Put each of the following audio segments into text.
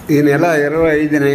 ఈ నెల ఇరవై ఐదుని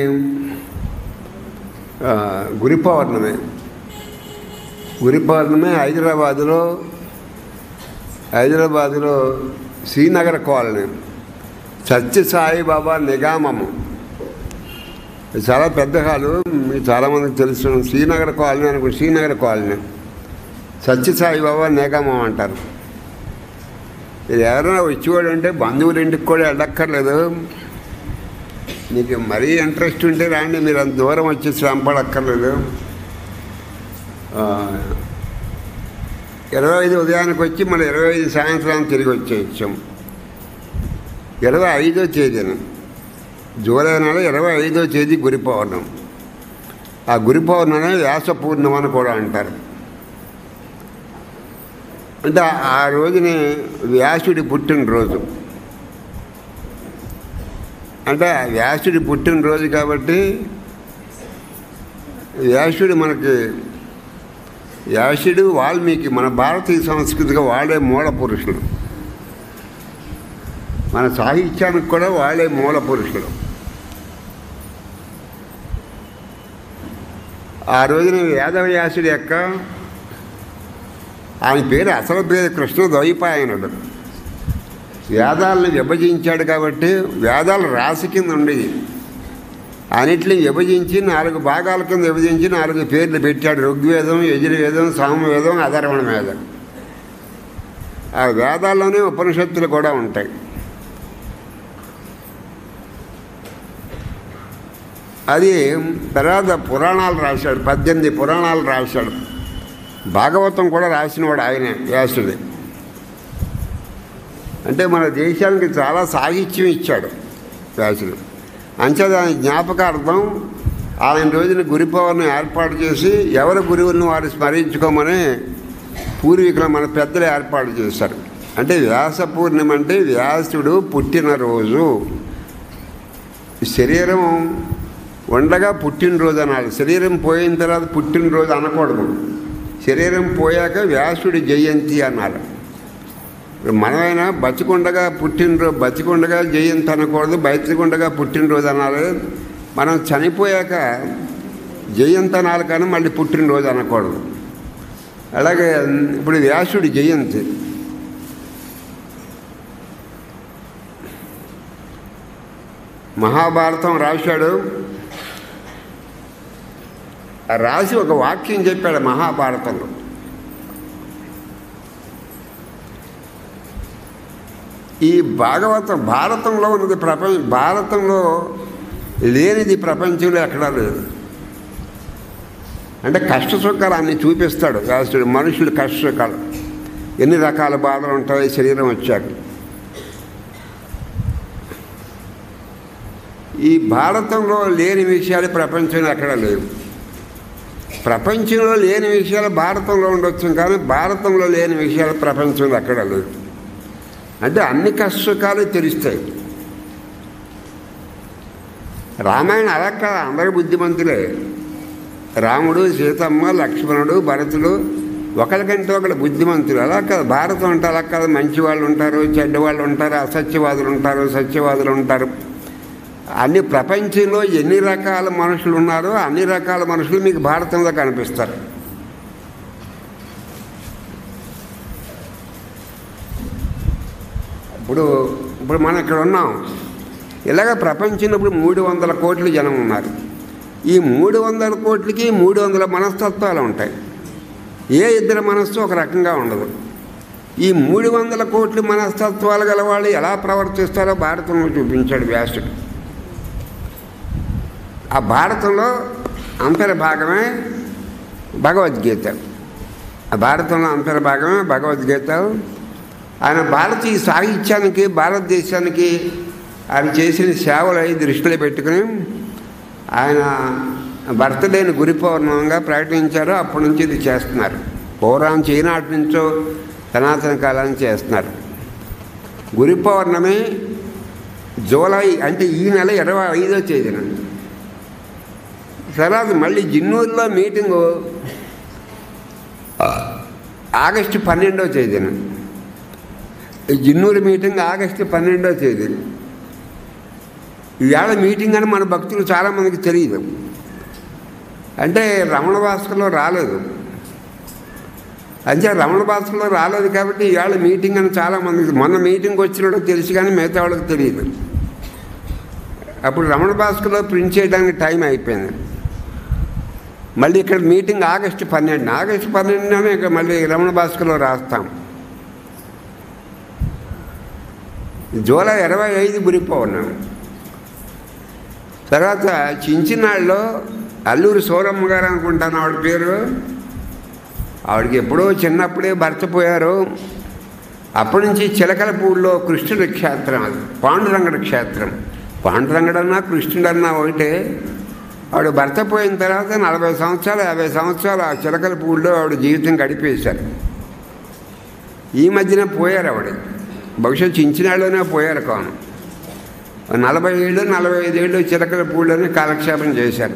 ఆ, గురి పౌర్ణమి గురి పౌర్ణమి హైదరాబాదులో హైదరాబాదులో శ్రీనగర్ కాలనీ సత్య సాయిబాబా నిగామము ఇది చాలా పెద్ద హాలు మీకు చాలామందికి తెలుసు శ్రీనగర్ కాలనీ అనుకో శ్రీనగర్ కాలనీ సత్య సాయిబాబా నిగామం అంటారు ఇది ఎవరైనా వచ్చేవాడు అంటే బంధువుల ఇంటికి కూడా వెళ్ళక్కర్లేదు మీకు మరీ ఇంట్రెస్ట్ ఉంటే రాండి మీరు అంత దూరం వచ్చి శ్రమపడక్కర్లేదు ఆ, ఇరవై ఐదు ఉదయానికి వచ్చి మళ్ళీ ఇరవై ఐదు సాయంత్రం తిరిగి వచ్చేయచ్చాం ఇరవై ఐదో తేదీన జూలై నెల ఇరవై ఐదో తేదీ గురి పౌర్ణం ఆ గురి పౌర్ణమే వ్యాస పూర్ణం అని కూడా అంటారు అంటే ఆ- ఆ రోజుని వ్యాసుడి పుట్టినరోజు అంటే ఆ వ్యాసుడి పుట్టినరోజు కాబట్టి వ్యాసుడు మనకి వ్యాసుడు వాల్మీకి మన భారతీయ సంస్కృతిగా వాడే మూల పురుషులు మన సాహిత్యానికి కూడా వాడే మూల పురుషులు ఆ రోజున వేదవ్యాసుడి యొక్క ఆయన పేరు అసలు పేరు కృష్ణ ద్వైపాయనుడు వేదాలను విభజించాడు కాబట్టి వేదాలు రాసి కింద ఉండేది అన్నిటిని విభజించి నాలుగు భాగాల కింద విభజించి నాలుగు పేర్లు పెట్టాడు ఋగ్వేదం యజుర్వేదం సామవేదం అధర్వణ వేదం ఆ వేదాల్లోనే ఉపనిషత్తులు కూడా ఉంటాయి అది తర్వాత పురాణాలు రాశాడు పద్దెనిమిది పురాణాలు రాశాడు భాగవతం కూడా రాసినవాడు ఆయనే వ్యాసుడే అంటే మన దేశానికి చాలా సాహిత్యం ఇచ్చాడు వ్యాసుడు అంతే దాని జ్ఞాపకార్థం ఆయన రోజున గురి పౌర్ణమి ఏర్పాటు చేసి ఎవరి గురువులను వారు స్మరించుకోమని పూర్వీకులు మన పెద్దలు ఏర్పాటు చేశారు అంటే వ్యాస పూర్ణిమ అంటే వ్యాసుడు పుట్టినరోజు శరీరం ఉండగా పుట్టినరోజు అనాలి శరీరం పోయిన తర్వాత పుట్టినరోజు అనకూడదు శరీరం పోయాక వ్యాసుడి జయంతి అన్నారు ఇప్పుడు మనమైనా బతికుండగా పుట్టినరోజు బతికుండగా జయంతి అనకూడదు బతికుండగా పుట్టినరోజు అనాలి మనం చనిపోయాక జయంతి అనాలి కానీ మళ్ళీ పుట్టినరోజు అనకూడదు అలాగే ఇప్పుడు వ్యాసుడి జయంతి మహాభారతం రాశాడు ఆ రాసి ఒక వాక్యం చెప్పాడు మహాభారతంలో ఈ భాగవతం భారతంలో ఉన్నది ప్రపంచ భారతంలో లేనిది ప్రపంచంలో ఎక్కడా లేదు అంటే కష్ట సుఖాలు అన్ని చూపిస్తాడు వ్యాసుడు మనుషులు కష్ట సుఖాలు ఎన్ని రకాల బాధలు ఉంటాయి శరీరం వచ్చాక ఈ భారతంలో లేని విషయాలు ప్రపంచంలో ఎక్కడా లేవు ప్రపంచంలో లేని విషయాలు భారతంలో ఉండొచ్చు కానీ భారతంలో లేని విషయాలు ప్రపంచంలో ఎక్కడా లేవు అంటే అన్ని కష్టసుఖాలు తెలుస్తాయి రామాయణం అలా కాదు అందరూ బుద్ధిమంతులే రాముడు సీతమ్మ లక్ష్మణుడు భరతుడు ఒకరికంటే ఒకరు బుద్ధిమంతులు అలా కాదు భారతం అంటే అలా కాదు మంచి వాళ్ళు ఉంటారు చెడ్డ వాళ్ళు ఉంటారు అసత్యవాదులు ఉంటారు సత్యవాదులు ఉంటారు అన్ని ప్రపంచంలో ఎన్ని రకాల మనుషులు ఉన్నారో అన్ని రకాల మనుషులు మీకు భారతంలో కనిపిస్తారు ఇప్పుడు ఇప్పుడు మనం ఇక్కడ ఉన్నాం ఇలాగ ప్రపంచంలో ఇప్పుడు మూడు వందల కోట్ల జనం ఉన్నారు ఈ మూడు వందల కోట్లకి మూడు వందల మనస్తత్వాలు ఉంటాయి ఏ ఇద్దరు మనస్సు ఒక రకంగా ఉండదు ఈ మూడు వందల కోట్ల మనస్తత్వాలు గల వాళ్ళు ఎలా ప్రవర్తిస్తారో భారతంలో చూపించాడు వ్యాసుడు ఆ భారతంలో అంతర్భాగమే భగవద్గీత ఆ భారతంలో అంతర్భాగమే భగవద్గీత ఆయన భారతీయ సాహిత్యానికి భారతదేశానికి ఆయన చేసిన సేవలు అవి దృష్టిలో పెట్టుకుని ఆయన బర్త్డేని గురి పౌర్ణమంగా ప్రకటించారు అప్పటి నుంచి ఇది చేస్తున్నారు పౌరాణం చీనాటి నుంచో సనాతన కాలాన్ని చేస్తున్నారు గురి పౌర్ణమి జూలై అంటే ఈ నెల ఇరవై ఐదో తేదీన తర్వాత మళ్ళీ జిన్నూరులో మీటింగు ఆగస్టు పన్నెండవ తేదీన ఈ జిన్నూరు మీటింగ్ ఆగస్టు పన్నెండవ తేదీ ఈవేళ మీటింగ్ అని మన భక్తులు చాలామందికి తెలియదు అంటే రమణ భాస్కర్లో రాలేదు అంతే రమణ భాస్కర్లో రాలేదు కాబట్టి ఈవేళ మీటింగ్ అని చాలామందికి మొన్న మీటింగ్ వచ్చినట్టు తెలుసు కానీ మిగతా వాళ్ళకి తెలియదు అప్పుడు రమణ భాస్కర్లో ప్రింట్ చేయడానికి టైం అయిపోయింది మళ్ళీ ఇక్కడ మీటింగ్ ఆగస్టు పన్నెండు ఆగస్టు పన్నెండునే ఇక మళ్ళీ రమణ భాస్కర్లో రాస్తాం జూలై ఇరవై ఐదు గురిపోన్నాం తర్వాత చించినాళ్ళలో అల్లూరి సూరమ్మ గారు అనుకుంటాను ఆవిడ పేరు ఆవిడకి ఎప్పుడో చిన్నప్పుడే భర్త పోయారు అప్పటి నుంచి చిలకలపూడిలో కృష్ణుడి క్షేత్రం అది పాండురంగడి క్షేత్రం పాండురంగడన్నా కృష్ణుడన్నా ఒకటే ఆవిడ భర్త పోయిన తర్వాత నలభై సంవత్సరాలు యాభై సంవత్సరాలు ఆ చిలకలపూడిలో ఆవిడ జీవితం గడిపేశారు ఈ మధ్యన పోయారు ఆవిడ బహుశా చించినాళ్ళలోనే పోయారు కాను నలభై ఏళ్ళు నలభై ఐదేళ్ళు చిలకలపూడిలోనే కాలక్షేపం చేశారు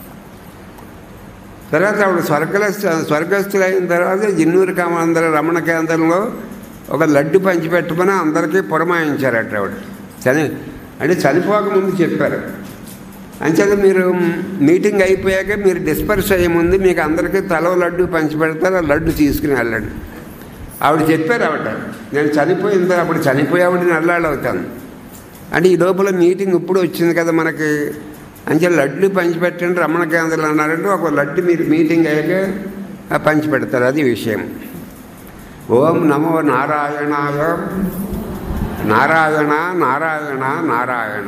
తర్వాత ఆవిడ స్వర్గస్థ స్వర్గస్థులైన తర్వాత జిన్నూరు కామాంధ్ర రమణ కేంద్రంలో ఒక లడ్డు పంచిపెట్టమని అందరికీ పురమాయించారట ఆవిడ చని అంటే చనిపోకముందు చెప్పారు అంచేత మీరు మీటింగ్ అయిపోయాక మీరు డిస్పర్స్ అయ్యే ముందు మీకు అందరికీ తలో లడ్డు పంచిపెడతారు ఆ లడ్డు తీసుకుని వెళ్ళండి ఆవిడ చెప్పారు ఆవిడ నేను చనిపోయిన తర్వాత అప్పుడు చనిపోయావిడ నల్లాళ్ళు అవుతాను అంటే ఈ లోపల మీటింగ్ ఇప్పుడు వచ్చింది కదా మనకి అంచే లడ్లు పంచిపెట్టండి రమణ కేంద్రాలు అన్నారంటే ఒక లడ్డు మీరు మీటింగ్ అయ్యాక ఆ పంచిపెడతారు అది విషయం ఓం నమో నారాయణాయ నారాయణ నారాయణ నారాయణ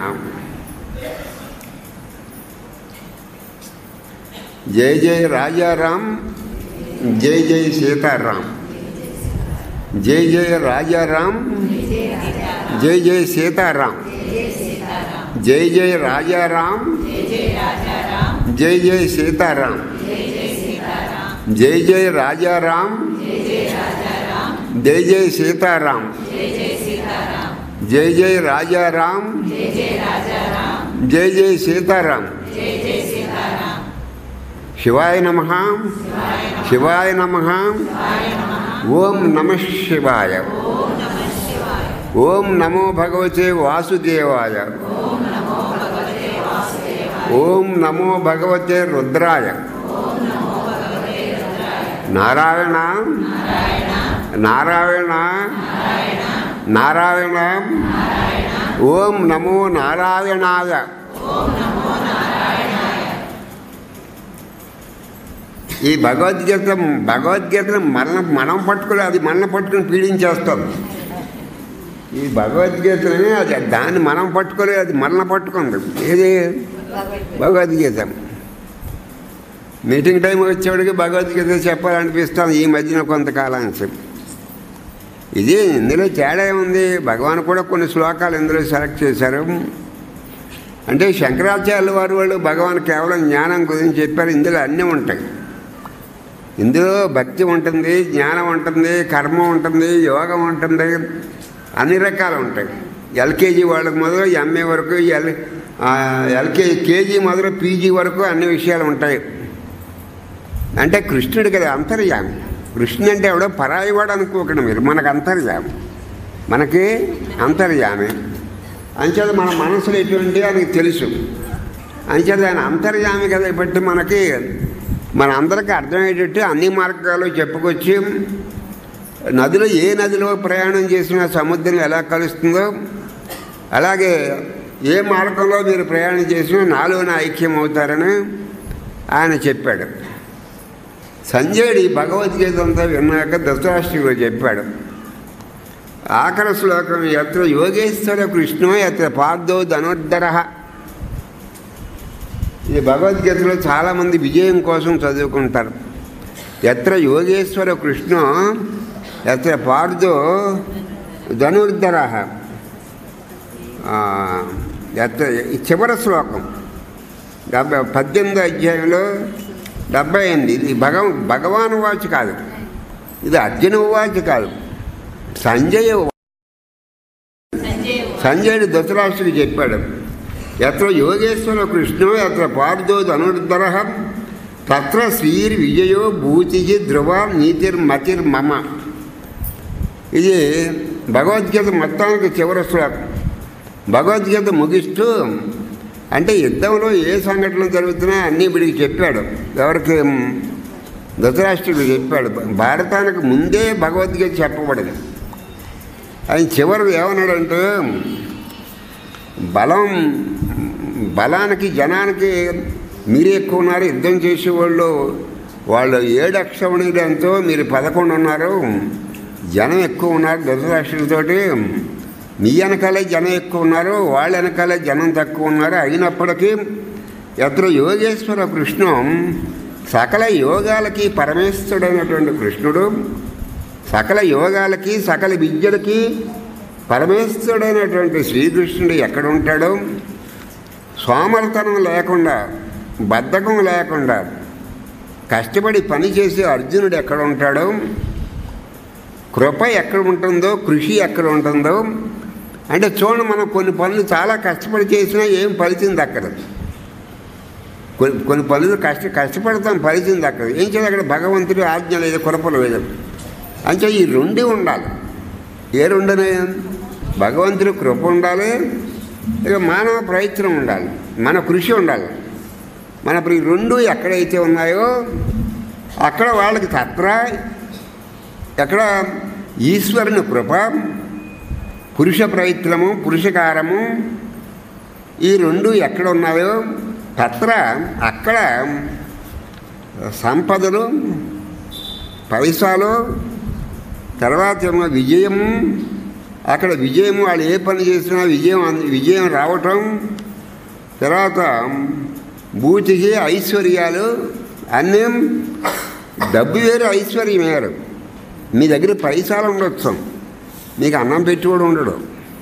జై జై రాజారాం జై జై సీతారాం జై జై రాజారాం జై జై సీతారాం జై జై రాజారాం జై జై సీతారాం జై జై రాజారాం జై జై సీతారాం జై జై రాజారాం జై జై సీతారాం శివాయ నమ శివాయ నమ ఓం నమ శివాయ ఓం నమో భగవతే వాసుదేవాయ ఓం నమో భగవతే రుద్రాయ నారాయణ నారాయణ నారాయణ ఓం నమో నారాయణాయ ఈ భగవద్గీత భగవద్గీతను మన మనం పట్టుకుని అది మన పట్టుకుని పీడించేస్తాం ఈ భగవద్గీతని అది దాన్ని మనం పట్టుకోలేదు అది మనల్ని పట్టుకుంది ఏది భగవద్గీత మీటింగ్ టైం వచ్చేవాడికి భగవద్గీత చెప్పాలనిపిస్తాను ఈ మధ్యన కొంతకాలానికి ఇది ఇందులో తేడా ఉంది భగవాన్ కూడా కొన్ని శ్లోకాలు ఇందులో సెలెక్ట్ చేశారు అంటే శంకరాచార్యుల వారు వాళ్ళు భగవాన్ కేవలం జ్ఞానం గురించి చెప్పారు ఇందులో అన్నీ ఉంటాయి ఇందులో భక్తి ఉంటుంది జ్ఞానం ఉంటుంది కర్మ ఉంటుంది యోగం ఉంటుంది అన్ని రకాలు ఉంటాయి ఎల్కేజీ వాళ్ళకి మొదలు ఎంఏ వరకు ఎల్ ఎల్కేజీ కేజీ మొదలు పీజీ వరకు అన్ని విషయాలు ఉంటాయి అంటే కృష్ణుడు కదా అంతర్యామి కృష్ణుడు అంటే ఎవడో పరాయివాడు అనుకోకండి మీరు మనకు అంతర్యామి మనకి అంతర్యామి అంచేత మన మనసులో ఎటువంటి ఆయనకి తెలుసు అంచేత ఆయన అంతర్యామి కదా బట్టి మనకి మన అందరికీ అర్థమయ్యేటట్టు అన్ని మార్గాలు చెప్పుకొచ్చి నదిలో ఏ నదిలో ప్రయాణం చేసినా సముద్రం ఎలా కలుస్తుందో అలాగే ఏ మార్గంలో మీరు ప్రయాణం చేసినా నాలోనే ఐక్యం అవుతారని ఆయన చెప్పాడు సంజయుడి భగవద్గీత అంతా విన్నాక ధృతరాష్ట్రుడు చెప్పాడు ఆఖరి శ్లోకం ఎత్ర యోగేశ్వర కృష్ణో ఎత్ర పార్థో ధనుర్ధర ఇది భగవద్గీతలో చాలామంది విజయం కోసం చదువుకుంటారు ఎత్ర యోగేశ్వర కృష్ణ ఎత్ర పార్థో ధనుర్ధర ఎత్ర ఈ చివరి శ్లోకం డెబ్బై పద్దెనిమిదో అధ్యాయంలో డెబ్బై ఎనిమిది ఇది భగవ భగవాన్ వాచ్ కాదు ఇది అర్జున వాచ్ కాదు సంజయ సంజయుడు ధృతరాష్ట్రుడికి చెప్పాడు ఎత్ర యోగేశ్వర కృష్ణో ఎత్ర పార్థో ధనుర్ధర తత్ర శ్రీర్ విజయో భూతి ధ్రువ నీతిర్మతిర్ మమ ఇది భగవద్గీత మొత్తానికి చివరి శ్లోకం భగవద్గీత ముగిస్తూ అంటే యుద్ధంలో ఏ సంఘటనలు జరుగుతున్నా అన్నీ వీడికి చెప్పాడు ఎవరికి ధృతరాష్ట్రుడు చెప్పాడు భారతానికి ముందే భగవద్గీత చెప్పబడింది ఆయన చివరి ఏమన్నాడంటే బలం బలానికి జనానికి మీరు ఎక్కువ ఉన్నారు యుద్ధం చేసేవాళ్ళు వాళ్ళు ఏడు అక్షవణీలంతో మీరు పదకొండు ఉన్నారు జనం ఎక్కువ ఉన్నారు ధృతరాష్ట్రులతోటి మీ వెనకాలే జనం ఎక్కువ ఉన్నారు వాళ్ళ వెనకాలే జనం తక్కువ ఉన్నారు అయినప్పటికీ ఎత్ర యోగేశ్వర కృష్ణం సకల యోగాలకి పరమేశ్వరుడైనటువంటి కృష్ణుడు సకల యోగాలకి సకల విద్యలకి పరమేశ్వరుడైనటువంటి శ్రీకృష్ణుడు ఎక్కడ ఉంటాడో సోమరతనం లేకుండా బద్ధకం లేకుండా కష్టపడి పని చేసే అర్జునుడు ఎక్కడ ఉంటాడో కృప ఎక్కడ ఉంటుందో కృషి ఎక్కడ ఉంటుందో అంటే చూడండి మనం కొన్ని పనులు చాలా కష్టపడి చేసినా ఏం ఫలితం దక్కదు కొన్ని కొన్ని పనులు కష్ట కష్టపడతాం ఫలితం దక్కదు ఏం చేయాలి అక్కడ భగవంతుడి ఆజ్ఞ లేదు కృపలు లేదు అంటే ఈ రెండు ఉండాలి ఏ రెండునే భగవంతుడి కృప ఉండాలి ఇక మానవ ప్రయత్నం ఉండాలి మన కృషి ఉండాలి మన ఇప్పుడు ఈ రెండు ఎక్కడైతే ఉన్నాయో అక్కడ వాళ్ళకి తత్ర ఎక్కడ ఈశ్వరుని కృప పురుష ప్రయత్నము పురుషకారము ఈ రెండు ఎక్కడ ఉన్నాయో తత్ర అక్కడ సంపదలు పైసాలు తర్వాత ఏమో విజయము అక్కడ విజయం వాళ్ళు ఏ పని చేసినా విజయం అంద- విజయం రావటం తర్వాత భూతికి ఐశ్వర్యాలు అన్నీ డబ్బు వేరు ఐశ్వర్యం వేరు మీ దగ్గర పైసలు ఉండొచ్చు మీకు అన్నం పెట్టుకోవడం ఉండడు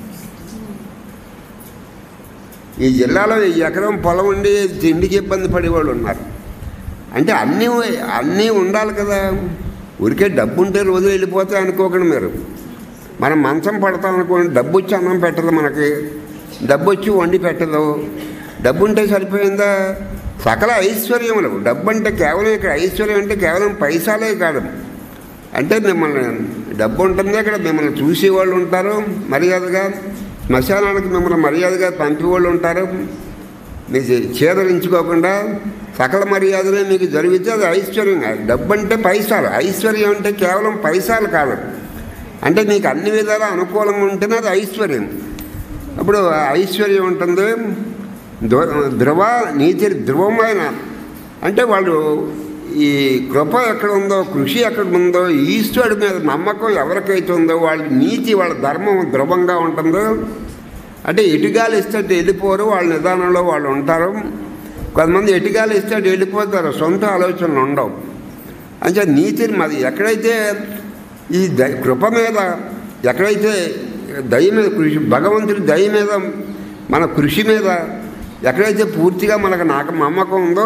ఈ జిల్లాలో ఈ ఎకరం పొలం ఉండి తిండికి ఇబ్బంది పడేవాళ్ళు ఉన్నారు అంటే అన్నీ అన్నీ ఉండాలి కదా ఊరికే డబ్బు ఉంటే రోజు వెళ్ళిపోతే అనుకోకండి మీరు మనం మంచం పడతాం అనుకోండి డబ్బు వచ్చి అన్నం పెట్టదు మనకి డబ్బు వచ్చి వండి పెట్టదు డబ్బు ఉంటే సరిపోయిందా సకల ఐశ్వర్యములు డబ్బు అంటే కేవలం ఇక్కడ ఐశ్వర్యం అంటే కేవలం పైసాలే కాదు అంటే మిమ్మల్ని డబ్బు ఉంటుంది ఇక్కడ మిమ్మల్ని చూసేవాళ్ళు ఉంటారు మర్యాదగా శ్మశానానికి మిమ్మల్ని మర్యాదగా పంపేవాళ్ళు ఉంటారు మీకు చేదరించుకోకుండా సకల మర్యాదలే మీకు జరిగితే అది ఐశ్వర్యం డబ్బు అంటే పైసాలు ఐశ్వర్యం అంటే కేవలం పైసాలు కాదు అంటే నీకు అన్ని విధాలా అనుకూలంగా ఉంటేనే అది ఐశ్వర్యం అప్పుడు ఐశ్వర్యం ఉంటుంది ధ్రువ ధ్రువ నీతి ధ్రువమైన అంటే వాళ్ళు ఈ కృప ఎక్కడ ఉందో కృషి ఎక్కడ ఉందో ఈశ్వరుడి మీద నమ్మకం ఎవరికైతే ఉందో వాళ్ళ నీతి వాళ్ళ ధర్మం ధ్రువంగా ఉంటుందో అంటే ఎటుగాలు ఇస్తే అటు వెళ్ళిపోరు వాళ్ళ నిదానంలో వాళ్ళు ఉంటారు కొంతమంది ఎటుగాలు ఇస్తే అటు వెళ్ళిపోతారు సొంత ఆలోచనలు ఉండవు అంటే నీతిని మరి ఎక్కడైతే ఈ ద కృప మీద ఎక్కడైతే దయ మీద కృషి భగవంతుడి దయ మీద మన కృషి మీద ఎక్కడైతే పూర్తిగా మనకు నాకు నమ్మకం ఉందో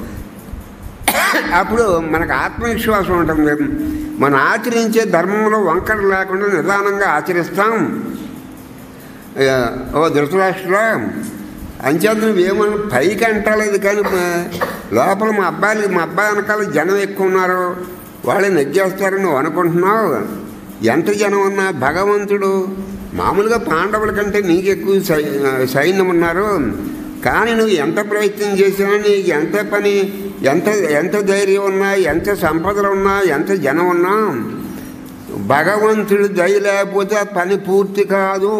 అప్పుడు మనకు ఆత్మవిశ్వాసం ఉంటుంది మనం ఆచరించే ధర్మంలో వంకర లేకుండా నిదానంగా ఆచరిస్తాం ఇక, ఓ ధృతరాష్ట్ర అంచేత నువ్వేమన్నా పైకి అంటలేదు కానీ మా- లోపల మా అబ్బాయిలు మా అబ్బాయి వెనకాల జనం ఎక్కువ ఉన్నారు వాళ్ళే నెగ్గేస్తారని నువ్వు అనుకుంటున్నావు ఎంత జనం ఉన్నా భగవంతుడు మామూలుగా పాండవుల కంటే నీకు ఎక్కువ సై సైన్యం ఉన్నారు కానీ నువ్వు ఎంత ప్రయత్నం చేసినా నీకు ఎంత పని ఎంత ఎంత ధైర్యం ఉన్నా ఎంత సంపదలు ఉన్నా ఎంత జనం ఉన్నా భగవంతుడు దయ లేకపోతే ఆ పని పూర్తి కాదు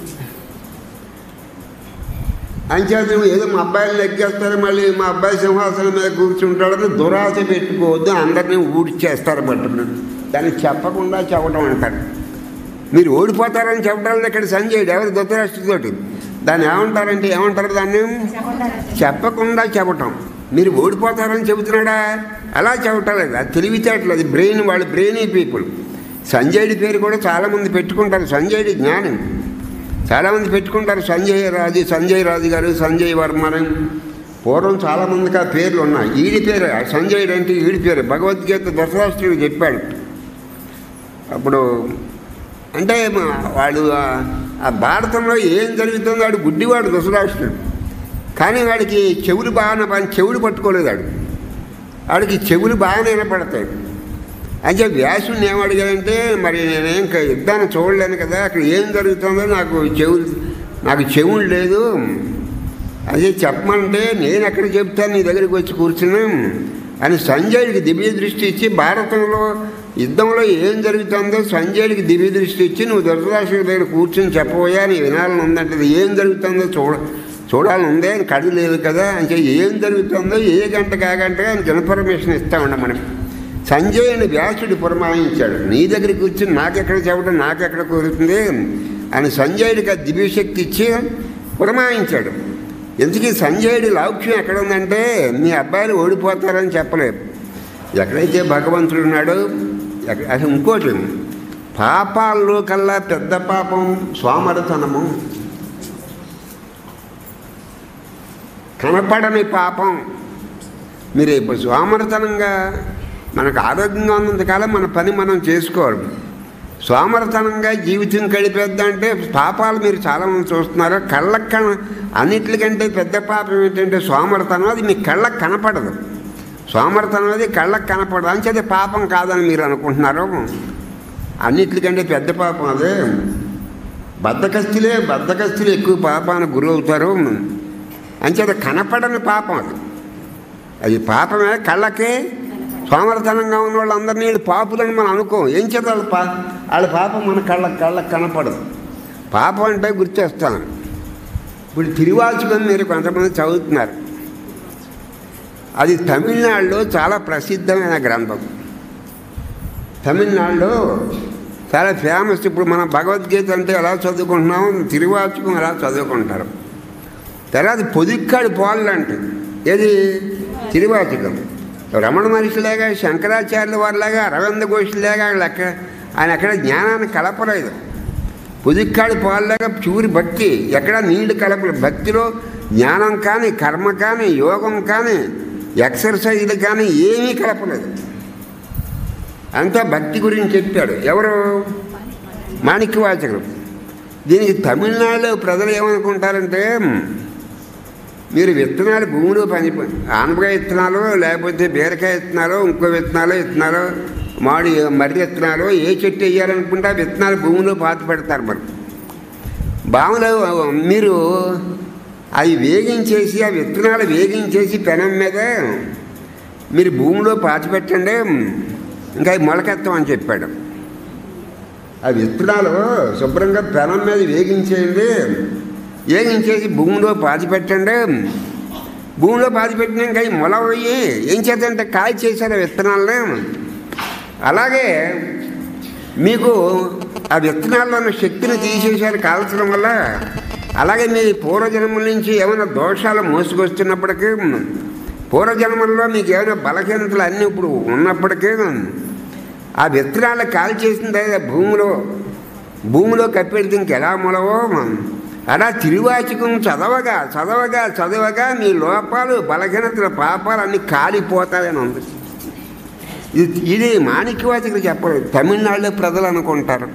అంచేత నువ్వు ఏదో మా అబ్బాయిని ఎక్కేస్తారు మళ్ళీ మా అబ్బాయి సింహాసనం మీద కూర్చుంటాడని దురాశ పెట్టుకోవద్దు అందరినీ ఊడ్చేస్తారు పట్టుకుని దాన్ని చెప్పకుండా చెప్పడం అంటారు మీరు ఓడిపోతారని చెప్పడం ఇక్కడ సంజయుడు ఎవరు ధృతరాష్ట్రతోటి దాన్ని ఏమంటారంటే ఏమంటారు దాన్ని చెప్పకుండా చెప్పటం మీరు ఓడిపోతారని చెబుతున్నాడా అలా చెప్పటలేదు అది తెలివితేటలు అది బ్రెయిన్ వాళ్ళు బ్రెయినీ పీపుల్ సంజయుడి పేరు కూడా చాలామంది పెట్టుకుంటారు సంజయుడి జ్ఞానం చాలామంది పెట్టుకుంటారు సంజయ్ రాజు సంజయ్ రాజు గారు సంజయ్ వర్మ అని పూర్వం చాలామందికి ఆ పేర్లు ఉన్నాయి ఈడి పేరు సంజయుడు అంటే ఈడి పేరు భగవద్గీత దశరాష్ట్రుడు చెప్పాడు అప్పుడు అంటే మా- వాడు ఆ- ఆ భారతంలో ఏం జరుగుతుందో వాడు గుడ్డివాడు దశరాష్ట్రుడు కానీ వాడికి చెవులు బాగానే పని చెవులు పట్టుకోలేదు వాడు వాడికి చెవులు బాగానే వినపడతాయి అంటే వ్యాసుని ఏమడిగాడంటే మరి నేనేం ఇంకా యుద్ధాన్ని చూడలేను కదా అక్కడ ఏం జరుగుతుందో నాకు చెవులు నాకు చెవులు లేదు అదే చెప్పమంటే నేను ఎక్కడ చెప్తాను నీ దగ్గరికి వచ్చి కూర్చున్నాం అని సంజయుడికి దివ్య దృష్టి ఇచ్చి భారతంలో యుద్ధంలో ఏం జరుగుతుందో సంజయుడికి దివ్య దృష్టి ఇచ్చి నువ్వు ధృతరాష్ట్రుడి దగ్గర కూర్చుని చెప్పబోయా నీ వినాలని ఉందంటే ఏం జరుగుతుందో చూడ చూడాలని ఉందే అని కడి లేదు కదా అంటే ఏం జరుగుతుందో ఏ గంట కాగంటగా ఆయనకి ఇన్ఫర్మేషన్ ఇస్తా ఉండ మనం సంజయుని వ్యాసుడు పురమాయించాడు నీ దగ్గరికి కూర్చుని నాకెక్కడ చెప్పడం నాకెక్కడ కుదురుతుంది అని సంజయుడికి ఆ దివ్యశక్తి ఇచ్చి పురమాయించాడు ఎందుకు సంజయుడి లౌక్యం ఎక్కడ ఉందంటే మీ అబ్బాయిలు ఓడిపోతారని చెప్పలేదు ఎక్కడైతే భగవంతుడు ఉన్నాడో ఎక్క- అసలు ఇంకోటి పాపాల్లో కల్లా పెద్ద పాపం సోమరతనము కనపడని పాపం మీరు ఇప్పుడు సోమరతనంగా మనకు ఆరోగ్యంగా ఉన్నంతకాలం మన పని మనం చేసుకోవాలి సోమరతనంగా జీవితం గడిపేద్దంటే పాపాలు మీరు చాలామంది చూస్తున్నారు కళ్ళకు కన అన్నిటికంటే పెద్ద పాపం ఏంటంటే సోమరతనం అది మీ కళ్ళకు కనపడదు సోమరతనం అది కళ్ళకు కనపడదు అంచేది పాపం కాదని మీరు అనుకుంటున్నారు అన్నిటికంటే పెద్ద పాపం అదే బద్దకస్తులే బద్దకస్తులు ఎక్కువ పాపానికి గురి అవుతారు అంచేత కనపడని పాపం అది అది పాపమే కళ్ళకే సోమరతనంగా ఉన్న వాళ్ళందరినీ వీళ్ళు పాపులని మనం అనుకోం ఏం చేత వాళ్ళ పా వాళ్ళ పాపం మన కళ్ళ కళ్ళకు కనపడదు పాపం అంటే గుర్తొస్తాను ఇప్పుడు తిరువాచుకం మీరు కొంతమంది చదువుతున్నారు అది తమిళనాడులో చాలా ప్రసిద్ధమైన గ్రంథం తమిళనాడులో చాలా ఫేమస్ ఇప్పుడు మనం భగవద్గీత అంటే ఎలా చదువుకుంటున్నాం తిరువాచుకం ఎలా చదువుకుంటారు తర్వాత పొదిక్కాడు పాళ్ళు అంటే ఏది తిరువాచకం రమణ మహర్షిలాగా శంకరాచార్యుల వారిలాగా అరవింద ఘోషులాగా లెక్క ఆయన ఎక్కడ జ్ఞానాన్ని కలపలేదు పొదిక్కాడు పాలులాగా ప్యూరి భక్తి ఎక్కడ నీళ్లు కలపలేదు భక్తిలో జ్ఞానం కానీ కర్మ కానీ యోగం కానీ ఎక్సర్సైజ్లు కానీ ఏమీ కలపలేదు అంతా భక్తి గురించి చెప్పాడు ఎవరు మాణిక్యవాచకుడు దీనికి తమిళనాడులో ప్రజలు ఏమనుకుంటారంటే మీరు విత్తనాలు భూమిలో పని ఆనపకాయ విత్తనాలు లేకపోతే బీరకాయ విత్తనాలు ఇంకో విత్తనాలు విత్తనాలు మాడి మర్రి విత్తనాలు ఏ చెట్టు వేయాలనుకుంటే ఆ విత్తనాలు భూమిలో పాతి పెడతారు మరి బావులో మీరు అవి వేగించేసి ఆ విత్తనాలు వేగించేసి పెనం మీద మీరు భూమిలో పాతి పెట్టండి ఇంకా అవి మొలకెత్తామని చెప్పాడు ఆ విత్తనాలు శుభ్రంగా పెనం మీద వేగించేయండి వేగించేసి భూమిలో పాతి పెట్టండి భూమిలో పాతి పెట్టినాక అవి మొలవయ్యి ఏం చేద్దంటే కాయ చేశారు ఆ విత్తనాలని అలాగే మీకు ఆ విత్తనాల్లో ఉన్న శక్తిని తీసేసారు కాల్చడం వల్ల అలాగే మీ పూర్వజన్మల నుంచి ఏమైనా దోషాలు మోసుకొస్తున్నప్పటికీ పూర్వజన్మల్లో మీకు ఏమైనా బలహీనతలు అన్నీ ఇప్పుడు ఉన్నప్పటికీ ఆ విత్తనాలు కాల్ చేసిన తర్వాత భూమిలో భూమిలో కప్పెడితే ఇంకెలా మొలవో అలా తిరువాచకం చదవగా చదవగా చదవగా మీ లోపాలు బలహీనతల పాపాలు అన్నీ కాలిపోతాయని ఉంది ఇది ఇది మాణిక్యవాచకులు చెప్పలేదు తమిళనాడులో ప్రజలు అనుకుంటారు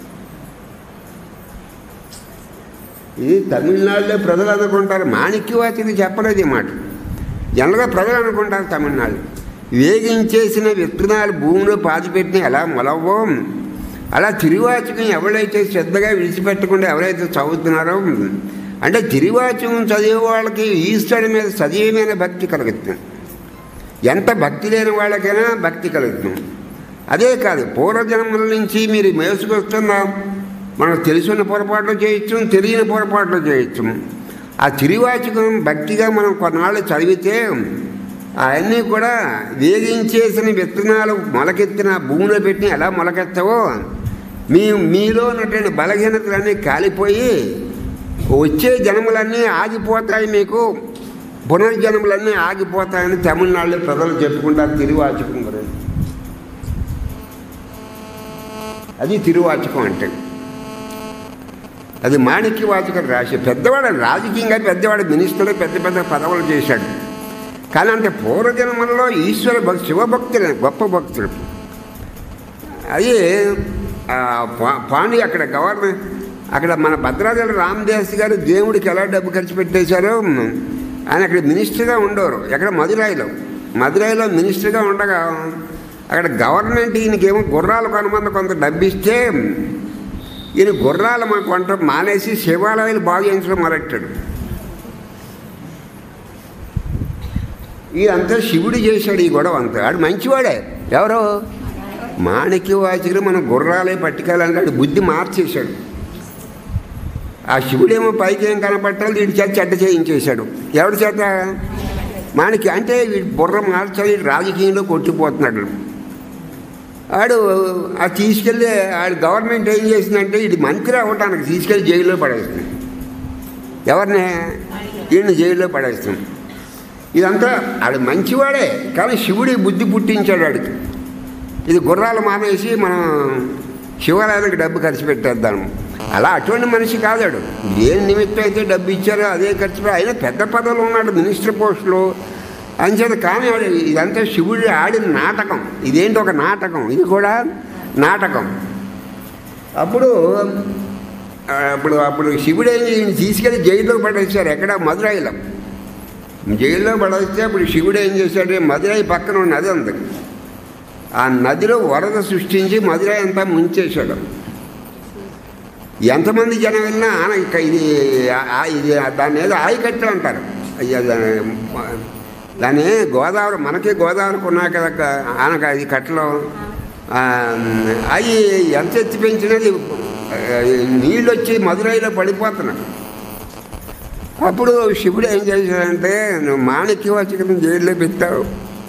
ఇది తమిళనాడులో ప్రజలు అనుకుంటారు మాణిక్యవాచకులు చెప్పలేదు ఈ మాట జనరల్గా ప్రజలు అనుకుంటారు తమిళనాడు వేగించేసిన విత్తనాలు భూమిలో పాతిపెట్టిన ఎలా మొలవో అలా తిరువాచకం ఎవరైతే శ్రద్ధగా విడిచిపెట్టకుండా ఎవరైతే చదువుతున్నారో అంటే తిరువాచకం చదివే వాళ్ళకి ఈశ్వరుడి మీద సజీవమైన భక్తి కలుగుతుంది ఎంత భక్తి లేని వాళ్ళకైనా భక్తి కలుగుతుంది అదే కాదు పూర్వజన్మల నుంచి మీరు మేసుకొస్తున్న మనకు తెలిసిన పొరపాట్లు చేయొచ్చు తెలియని పొరపాట్లు చేయొచ్చు ఆ తిరువాచకం భక్తిగా మనం కొన్నాళ్ళు చదివితే అవన్నీ కూడా వేగించేసిన విత్తనాలు మొలకెత్తిన భూమిలో పెట్టి ఎలా మొలకెత్తవో మీ మీలో ఉన్నటువంటి బలహీనతలన్నీ కాలిపోయి వచ్చే జన్మలన్నీ ఆగిపోతాయి మీకు పునర్జన్మలన్నీ ఆగిపోతాయని తమిళనాడులో ప్రజలు చెప్పుకుంటారు తిరువాచకం గురించి అది తిరువాచకం అంటే అది మాణిక్య వాచకం రాసి పెద్దవాడు రాజకీయంగా పెద్దవాడు మినిస్టర్లు పెద్ద పెద్ద పదవులు చేశాడు కానీ అంటే పూర్వజన్మల్లో ఈశ్వర భక్తి శివభక్తులు గొప్ప భక్తులు అది ఆ, పా- పాండి అక్కడ గవర్నర్ అక్కడ మన భద్రాచల రామదాస్ గారు దేవుడికి ఎలా డబ్బు ఖర్చు పెట్టేశారో ఆయన అక్కడ మినిస్టర్గా ఉండేవారు ఎక్కడ మదురైలో మదురైలో మినిస్టర్గా ఉండగా అక్కడ గవర్నమెంట్ ఈయనకేమో గుర్రాలు కొనమని కొంత డబ్బు ఇస్తే ఈయన గుర్రాలు మాకు కొంట మానేసి శివాలయాలు బాగు చేయించడం మొదలెట్టాడు ఇదంతా శివుడు చేశాడు ఈ గొడవ అంతా ఆడు మంచివాడే ఎవరు మాణిక్య వాచకుడు మన గుర్రాలే పట్టుకెళ్ళాలంటే బుద్ధి మార్చేశాడు ఆ శివుడేమో పైకి ఏం కనపట్టాలి వీడి చేత చెడ్డ చేయించేశాడు ఎవరి చేత మాణిక్య అంటే వీడి బుర్ర మార్చాలి వీడు రాజకీయంలో కొట్టిపోతున్నాడు ఆడు ఆ తీసుకెళ్ళి ఆడు గవర్నమెంట్ ఏం చేసిందంటే ఇది మంత్రి అవ్వటానికి తీసుకెళ్ళి జైల్లో పడేస్తుంది ఎవరిని వీడిని జైల్లో పడేస్తుంది ఇదంతా ఆడు మంచివాడే కానీ శివుడి బుద్ధి పుట్టించాడు ఆడికి ఇది గుర్రాలు మానేసి మనం శివాలయానికి డబ్బు ఖర్చు పెట్టేద్దాం అలా అటువంటి మనిషి కాదాడు ఏ నిమిత్తం అయితే డబ్బు ఇచ్చారో అదే ఖర్చు పె- అయినా పెద్ద పదవులు ఉన్నాడు మినిస్టర్ పోస్టులో అంచేత కానీ ఆడు ఇదంతా శివుడు ఆడిన నాటకం ఇదేంటి ఒక నాటకం ఇది కూడా నాటకం అప్పుడు ఆ, అప్పుడు అప్పుడు శివుడు ఏం ఈయన తీసుకెళ్ళి జైల్లో పడేశారు ఎక్కడ మదురైలో జైల్లో పడేస్తే అప్పుడు శివుడు ఏం చేశాడు మదురై పక్కన ఉన్న నది ఉంది ఆ నదిలో వరద సృష్టించి మదురై అంతా ముంచేశాడు ఎంతమంది జనం వెళ్ళినా ఆన ఇక ఇది ఆ- ఆ- ఇది దాన్ని ఏదో ఆయకట్టు అంటారు అయ్యా దాని- దాన్ని గోదావరి మనకి గోదావరికి ఉన్నాయి కదా క- ఆనక ఇది కట్టలో ఆ, అవి ఎంత ఎత్తి పెంచినది ఆ, నీళ్ళు వచ్చి మదురైలో పడిపోతున్నాయి అప్పుడు శివుడు ఏం చేశాడంటే నువ్వు మాణిక్యవాచకం జైల్లో పెట్టావు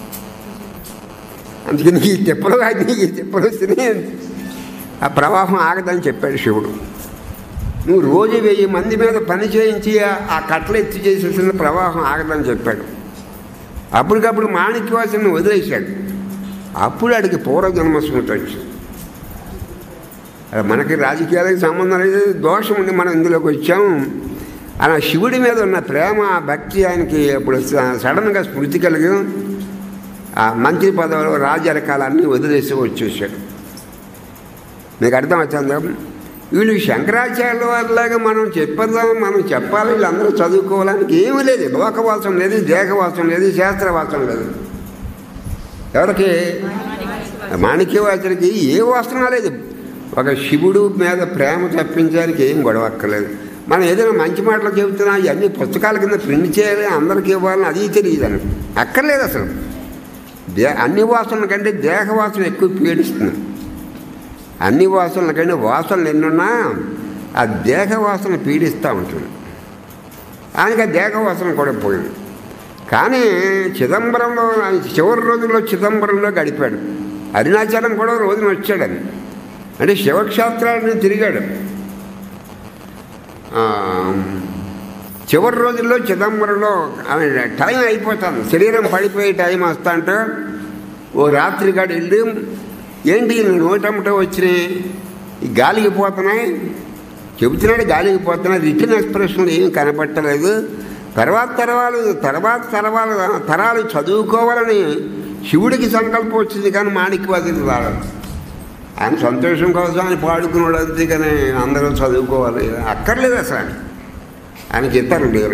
అందుకని ఈ తిప్పలు కానీ ఈ తిప్పలు వస్తున్నాయి ఆ ప్రవాహం ఆగదని చెప్పాడు శివుడు నువ్వు రోజు వెయ్యి మంది మీద పని చేయించి ఆ- ఆ కట్టలు ఎత్తి చేసేసిన ప్రవాహం ఆగదని చెప్పాడు అప్పటికప్పుడు మాణిక్యవాసిని వదిలేశాడు అప్పుడు ఆడికి పూర్వజన్మ స్మృతి వచ్చింది అది మనకి రాజకీయాలకు సంబంధం లేదు దోషం ఉండి మనం ఇందులోకి వచ్చాం అలా శివుడి మీద ఉన్న ప్రేమ భక్తి ఆయనకి అప్పుడు స- సడన్గా స్మృతి కలిగి ఆ మంత్రి పదవులు రాజరకాలన్నీ వదిలేసి వచ్చేసాడు మీకు అర్థం వచ్చిందా వీళ్ళు శంకరాచార్యుల వాళ్ళలాగా మనం చెప్పేద్దాం మనం చెప్పాలి వీళ్ళందరూ చదువుకోవడానికి ఏమీ లేదు లోకవాసం లేదు దేహవాసం లేదు శాస్త్రవాసం లేదు ఎవరికి మాణిక్యవాచుడికి ఏ వాసన లేదు ఒక శివుడు మీద ప్రేమ తప్పించడానికి ఏం గొడవ అక్కర్లేదు మనం ఏదైనా మంచి మాటలు చెబుతున్నా ఇవన్నీ పుస్తకాల కింద ప్రింట్ చేయాలి అందరికీ ఇవ్వాలని అది తెలియదు అని అక్కర్లేదు అసలు దే అన్ని వాసనల కంటే దేహ వాసన ఎక్కువ పీడిస్తుంది అన్ని వాసనల కంటే వాసనలు ఎన్నున్నా ఆ దేహ వాసన పీడిస్తూ ఉంటుంది ఆయనకి ఆ దేహ వాసన కూడా పోయింది కానీ చిదంబరంలో ఆయన చివరి రోజుల్లో చిదంబరంలో గడిపాడు అరుణాచలం కూడా ఒక రోజున వచ్చాడని అంటే శివక్షేత్రాలను తిరిగాడు ఆ, చివరి రోజుల్లో చిదంబరంలో ఆమె టైం అయిపోతుంది శరీరం పడిపోయే టైం వస్తా అంటే ఓ రాత్రి కాడ వెళ్ళి ఏంటి ఈ నోటమ్మటో వచ్చినాయి ఈ గాలికి పోతున్నాయి చెబుతున్నాడు గాలికి పోతున్నాయి రిటర్న్ ఎక్స్ప్రెషన్ ఏం కనపట్టలేదు తర్వాత తరవాలు తర్వాత తరవాలు తరాలు చదువుకోవాలని శివుడికి సంకల్పం వచ్చింది కానీ మాణిక్యవాదికి రాలేదు ఆయన సంతోషం కోసం ఆయన పాడుకున్నాడు అంతే కానీ అందరూ చదువుకోవాలి అక్కర్లేదు అసలు ఆయన. ఆయనకి ఇతరులు లేరు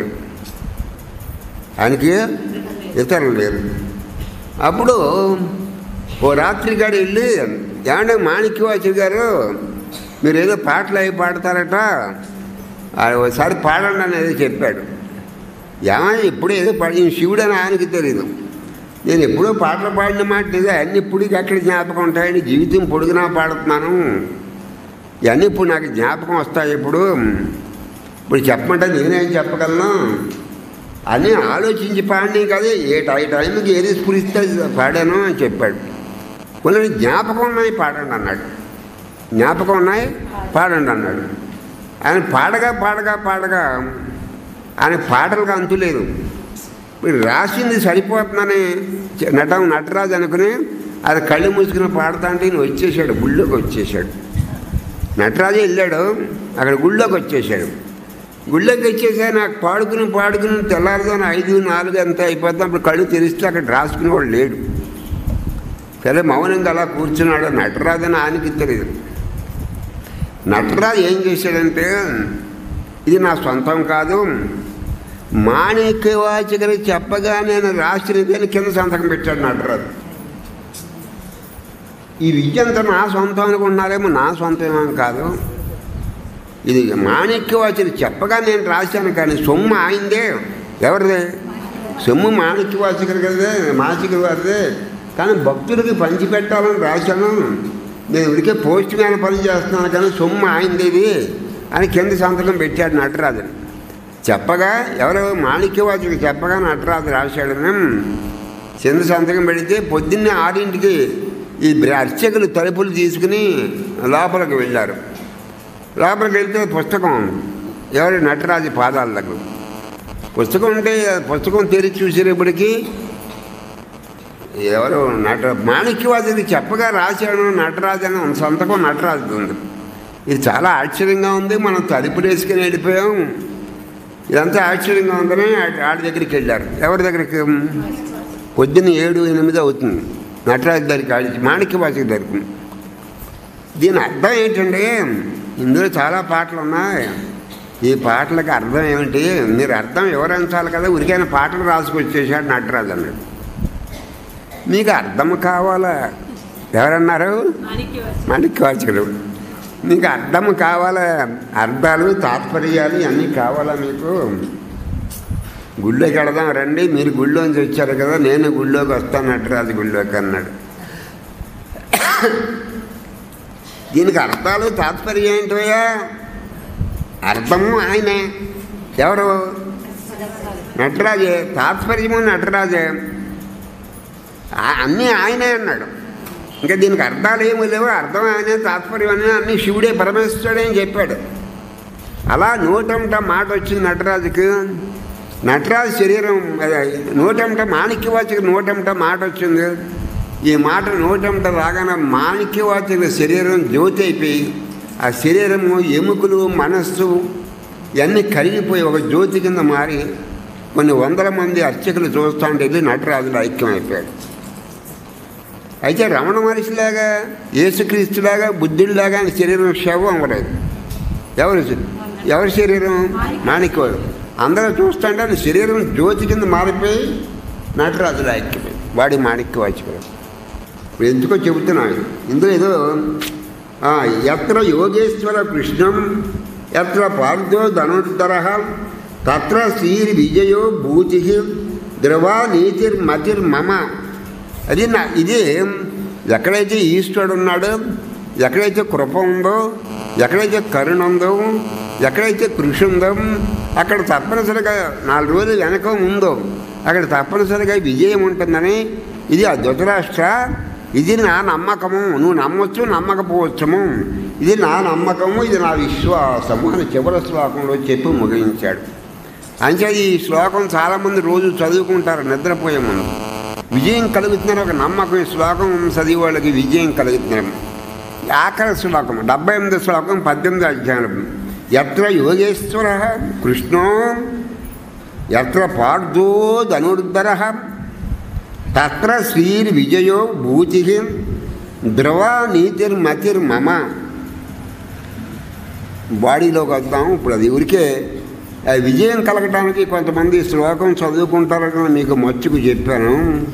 ఆయనకి ఇతరులు లేరు అప్పుడు ఓ రాత్రి గారు వెళ్ళి ఏమంటే మాణిక్యవాచి గారు మీరు ఏదో పాటలు అవి పాడతారట ఆ ఒకసారి పాడండి అనేది చెప్పాడు ఏమని ఇప్పుడు ఏదో పాడి శివుడు అని ఆయనకి తెలియదు నేను ఎప్పుడూ పాటలు పాడిన మాట లేదు అన్ని ఇప్పటికి ఎక్కడ జ్ఞాపకం ఉంటాయని జీవితం పొడుగునా పాడుతున్నాను ఇవన్నీ ఇప్పుడు నాకు జ్ఞాపకం వస్తాయి ఇప్పుడు ఇప్పుడు చెప్పమంటే నేనేం చెప్పగలను అని ఆలోచించి పాడినే కదా ఏ టై టైంకి ఏది స్ఫురిస్తే అది పాడాను అని చెప్పాడు కొన్ని జ్ఞాపకం ఉన్నాయి పాడండి అన్నాడు జ్ఞాపకం ఉన్నాయి పాడండి అన్నాడు ఆయన పాడగా పాడగా పాడగా ఆయన పాటలకు అంతులేదు ఇప్పుడు రాసింది సరిపోతుందని చె- నటం నటరాజు అనుకుని అది కళ్ళు మూసుకుని పాడుతా అంటే ఈయన వచ్చేసాడు గుళ్ళోకి వచ్చేసాడు నటరాజు వెళ్ళాడు అక్కడ గుళ్ళోకి వచ్చేసాడు గుళ్ళోకి వచ్చేసా నాకు పాడుకుని పాడుకుని తెల్లారుదాని ఐదు నాలుగు అంతా అయిపోతాం అప్పుడు కళ్ళు తెరిస్తే అక్కడ రాసుకునేవాడు లేడు సరే మౌనంగా అలా కూర్చున్నాడు నటరాజు అని ఆయనకి తెలియదు నటరాజు ఏం చేశాడంటే ఇది నా సొంతం కాదు మాణిక్యవాచకని చెప్పగా నేను రాసినది అని కింద సంతకం పెట్టాడు నటరాజు ఈ విద్య అంతా నా సొంతం అనుకున్నారేమో నా సొంతమేమో కాదు ఇది మాణిక్యవాచని చెప్పగా నేను రాశాను కానీ సొమ్ము ఆయిందే ఎవరిది సొమ్ము మాణిక్య వాచకులు కదా మాసిక వారిదే కానీ భక్తులకి పంచిపెట్టాలని రాశాను నేను ఉడికే పోస్ట్ మ్యాన్ పని చేస్తున్నాను కానీ సొమ్ము ఆయిందేది అని కింద సంతకం పెట్టాడు నటరాజుని చెప్పగా ఎవరో మాణిక్యవాచుడు చెప్పగా నటరాజు రాశాడని కింద సంతకం పెడితే పొద్దున్నే ఆరింటికి ఈ బ్ర- అర్చకులు తలుపులు తీసుకుని లోపలికి వెళ్ళారు లోపలికి వెళ్తే పుస్తకం ఎవరు నటరాజు పాదాల దగ్గర పుస్తకం ఉంటే పుస్తకం తెరిచి చూసేటప్పటికి ఎవరు నట మాణిక్యవాదికి చెప్పగా రాశాడు నటరాజు అని సంతకం నటరాజు ఉంది ఇది చాలా ఆశ్చర్యంగా ఉంది మనం తలుపులు వేసుకుని వెళ్ళిపోయాం ఇదంతా ఆశ్చర్యంగా ఉందని ఆ- ఆడి దగ్గరికి వెళ్ళారు ఎవరి దగ్గరికి పొద్దున్న ఏడు ఎనిమిది అవుతుంది నటరాజు దగ్గరికి ఆడి మాణిక్యవాసి దగ్గరికి దీని అర్థం ఏంటంటే ఇందులో చాలా పాటలు ఉన్నాయి ఈ పాటలకి అర్థం ఏమిటి మీరు అర్థం వివరించాలి కదా ఉరికైన పాటలు రాసుకొచ్చేసాడు నటరాజు అన్నాడు మీకు అర్థం కావాలా ఎవరన్నారు మాణిక్యవాచకుడు మీకు అర్థం కావాలా అర్థాలు తాత్పర్యాలు ఇవన్నీ కావాలా మీకు గుళ్ళోకి వెళదాం రండి మీరు గుళ్ళోంచి వచ్చారు కదా నేను గుళ్ళోకి వస్తాను నటరాజు గుళ్ళోకి అన్నాడు దీనికి అర్థాలు తాత్పర్యం ఏంటోయా అర్థము ఆయనే ఎవరు నటరాజే తాత్పర్యము నటరాజే ఆ- అన్నీ ఆయనే అన్నాడు ఇంకా దీనికి అర్థాలు ఏమీ లేవు అర్థం ఆయనే తాత్పర్యం అని అన్ని శివుడే పరమేశ్వరుడే అని చెప్పాడు అలా నూటంట మాట వచ్చింది నటరాజుకి నటరాజు శరీరం అదే, నూటంట మాణిక్యవాచకు నూటంట మాట వచ్చింది ఈ మాట నూటంట రాగానే మాణిక్యవాచక శరీరం జ్యోతి అయిపోయి ఆ శరీరము ఎముకలు మనస్సు ఇవన్నీ కరిగిపోయి ఒక జ్యోతి కింద మారి కొన్ని వందల మంది అర్చకులు చూస్తూ ఉంటే వెళ్ళి నటరాజులు ఐక్యమైపోయాడు అయితే రమణ మహర్షిలాగా యేసుక్రీస్తులాగా బుద్ధుడిలాగా ఆయన శరీరం శవం అవ్వలేదు ఎవరు ఎవరి శరీరం మాణిక్యవాడు అందరూ చూస్తుంటే ఆయన శరీరం జ్యోతి కింద మారిపోయి నటరాజులు ఐక్యపోయి వాడి మాణిక్యవాచకుడు ఇప్పుడు ఎందుకో చెబుతున్నాను ఇందులో ఏదో ఆ, ఎత్ర యోగేశ్వర కృష్ణం ఎత్ర పార్థో ధనుర్ధర తత్ర శ్రీర్ విజయో భూతి ద్రవా నీతిర్ మతిర్ మమ అది నా ఇది ఎక్కడైతే ఈశ్వరుడు ఉన్నాడో ఎక్కడైతే కృప ఉందో ఎక్కడైతే కరుణ ఉందో ఎక్కడైతే కృషి ఉందో అక్కడ తప్పనిసరిగా నాలుగు రోజులు వెనక ఉందో అక్కడ తప్పనిసరిగా విజయం ఉంటుందని ఇది ఆ ధృతరాష్ట్ర ఇది నా నమ్మకము నువ్వు నమ్మొచ్చు నమ్మకపోవచ్చుము ఇది నా నమ్మకము ఇది నా విశ్వాసము అని చివరి శ్లోకంలో చెప్పి ముగించాడు అంతే ఈ శ్లోకం చాలామంది రోజు చదువుకుంటారు నిద్రపోయే ముందు విజయం కలుగుతున్నారు ఒక నమ్మకం ఈ శ్లోకం చదివే వాళ్ళకి విజయం కలుగుతున్నారు ఈ ఆఖరి శ్లోకం డెబ్బై ఎనిమిది శ్లోకం పద్దెనిమిది అధ్యాయం ఎత్ర యోగేశ్వర కృష్ణో ఎత్ర పార్థో ధనుర్ధర తత్ర శ్రీర్ విజయో భూతి ధ్రువ నీతిర్మతిర్మమ బాడీలోకి వద్దాం ఇప్పుడు అది ఊరికే ఆ విజయం కలగటానికి కొంతమంది శ్లోకం చదువుకుంటారని మీకు మచ్చుకు చెప్పాను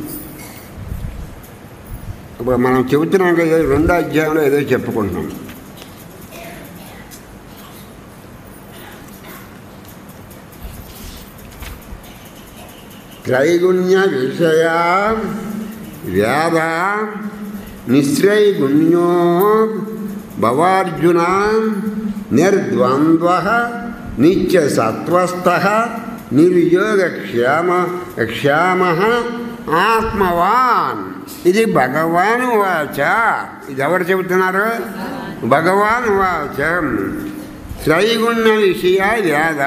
ఇప్పుడు మనం చెబుతున్నాం కదా రెండో అధ్యాయంలో ఏదో చెప్పుకుంటున్నాం త్రైగుణ్య విషయ వ్యాధ నిశ్రైగుణ్యో భవార్జున నిర్ద్వంద్వ నిత్య సత్వస్థ నిర్యోగక్షేమ క్షేమ ఆత్మవాన్ ఇది భగవాన్ వాచ ఇది ఎవరు చెబుతున్నారు భగవాన్ వాచ త్రైగుణ్య విషయ వ్యాధ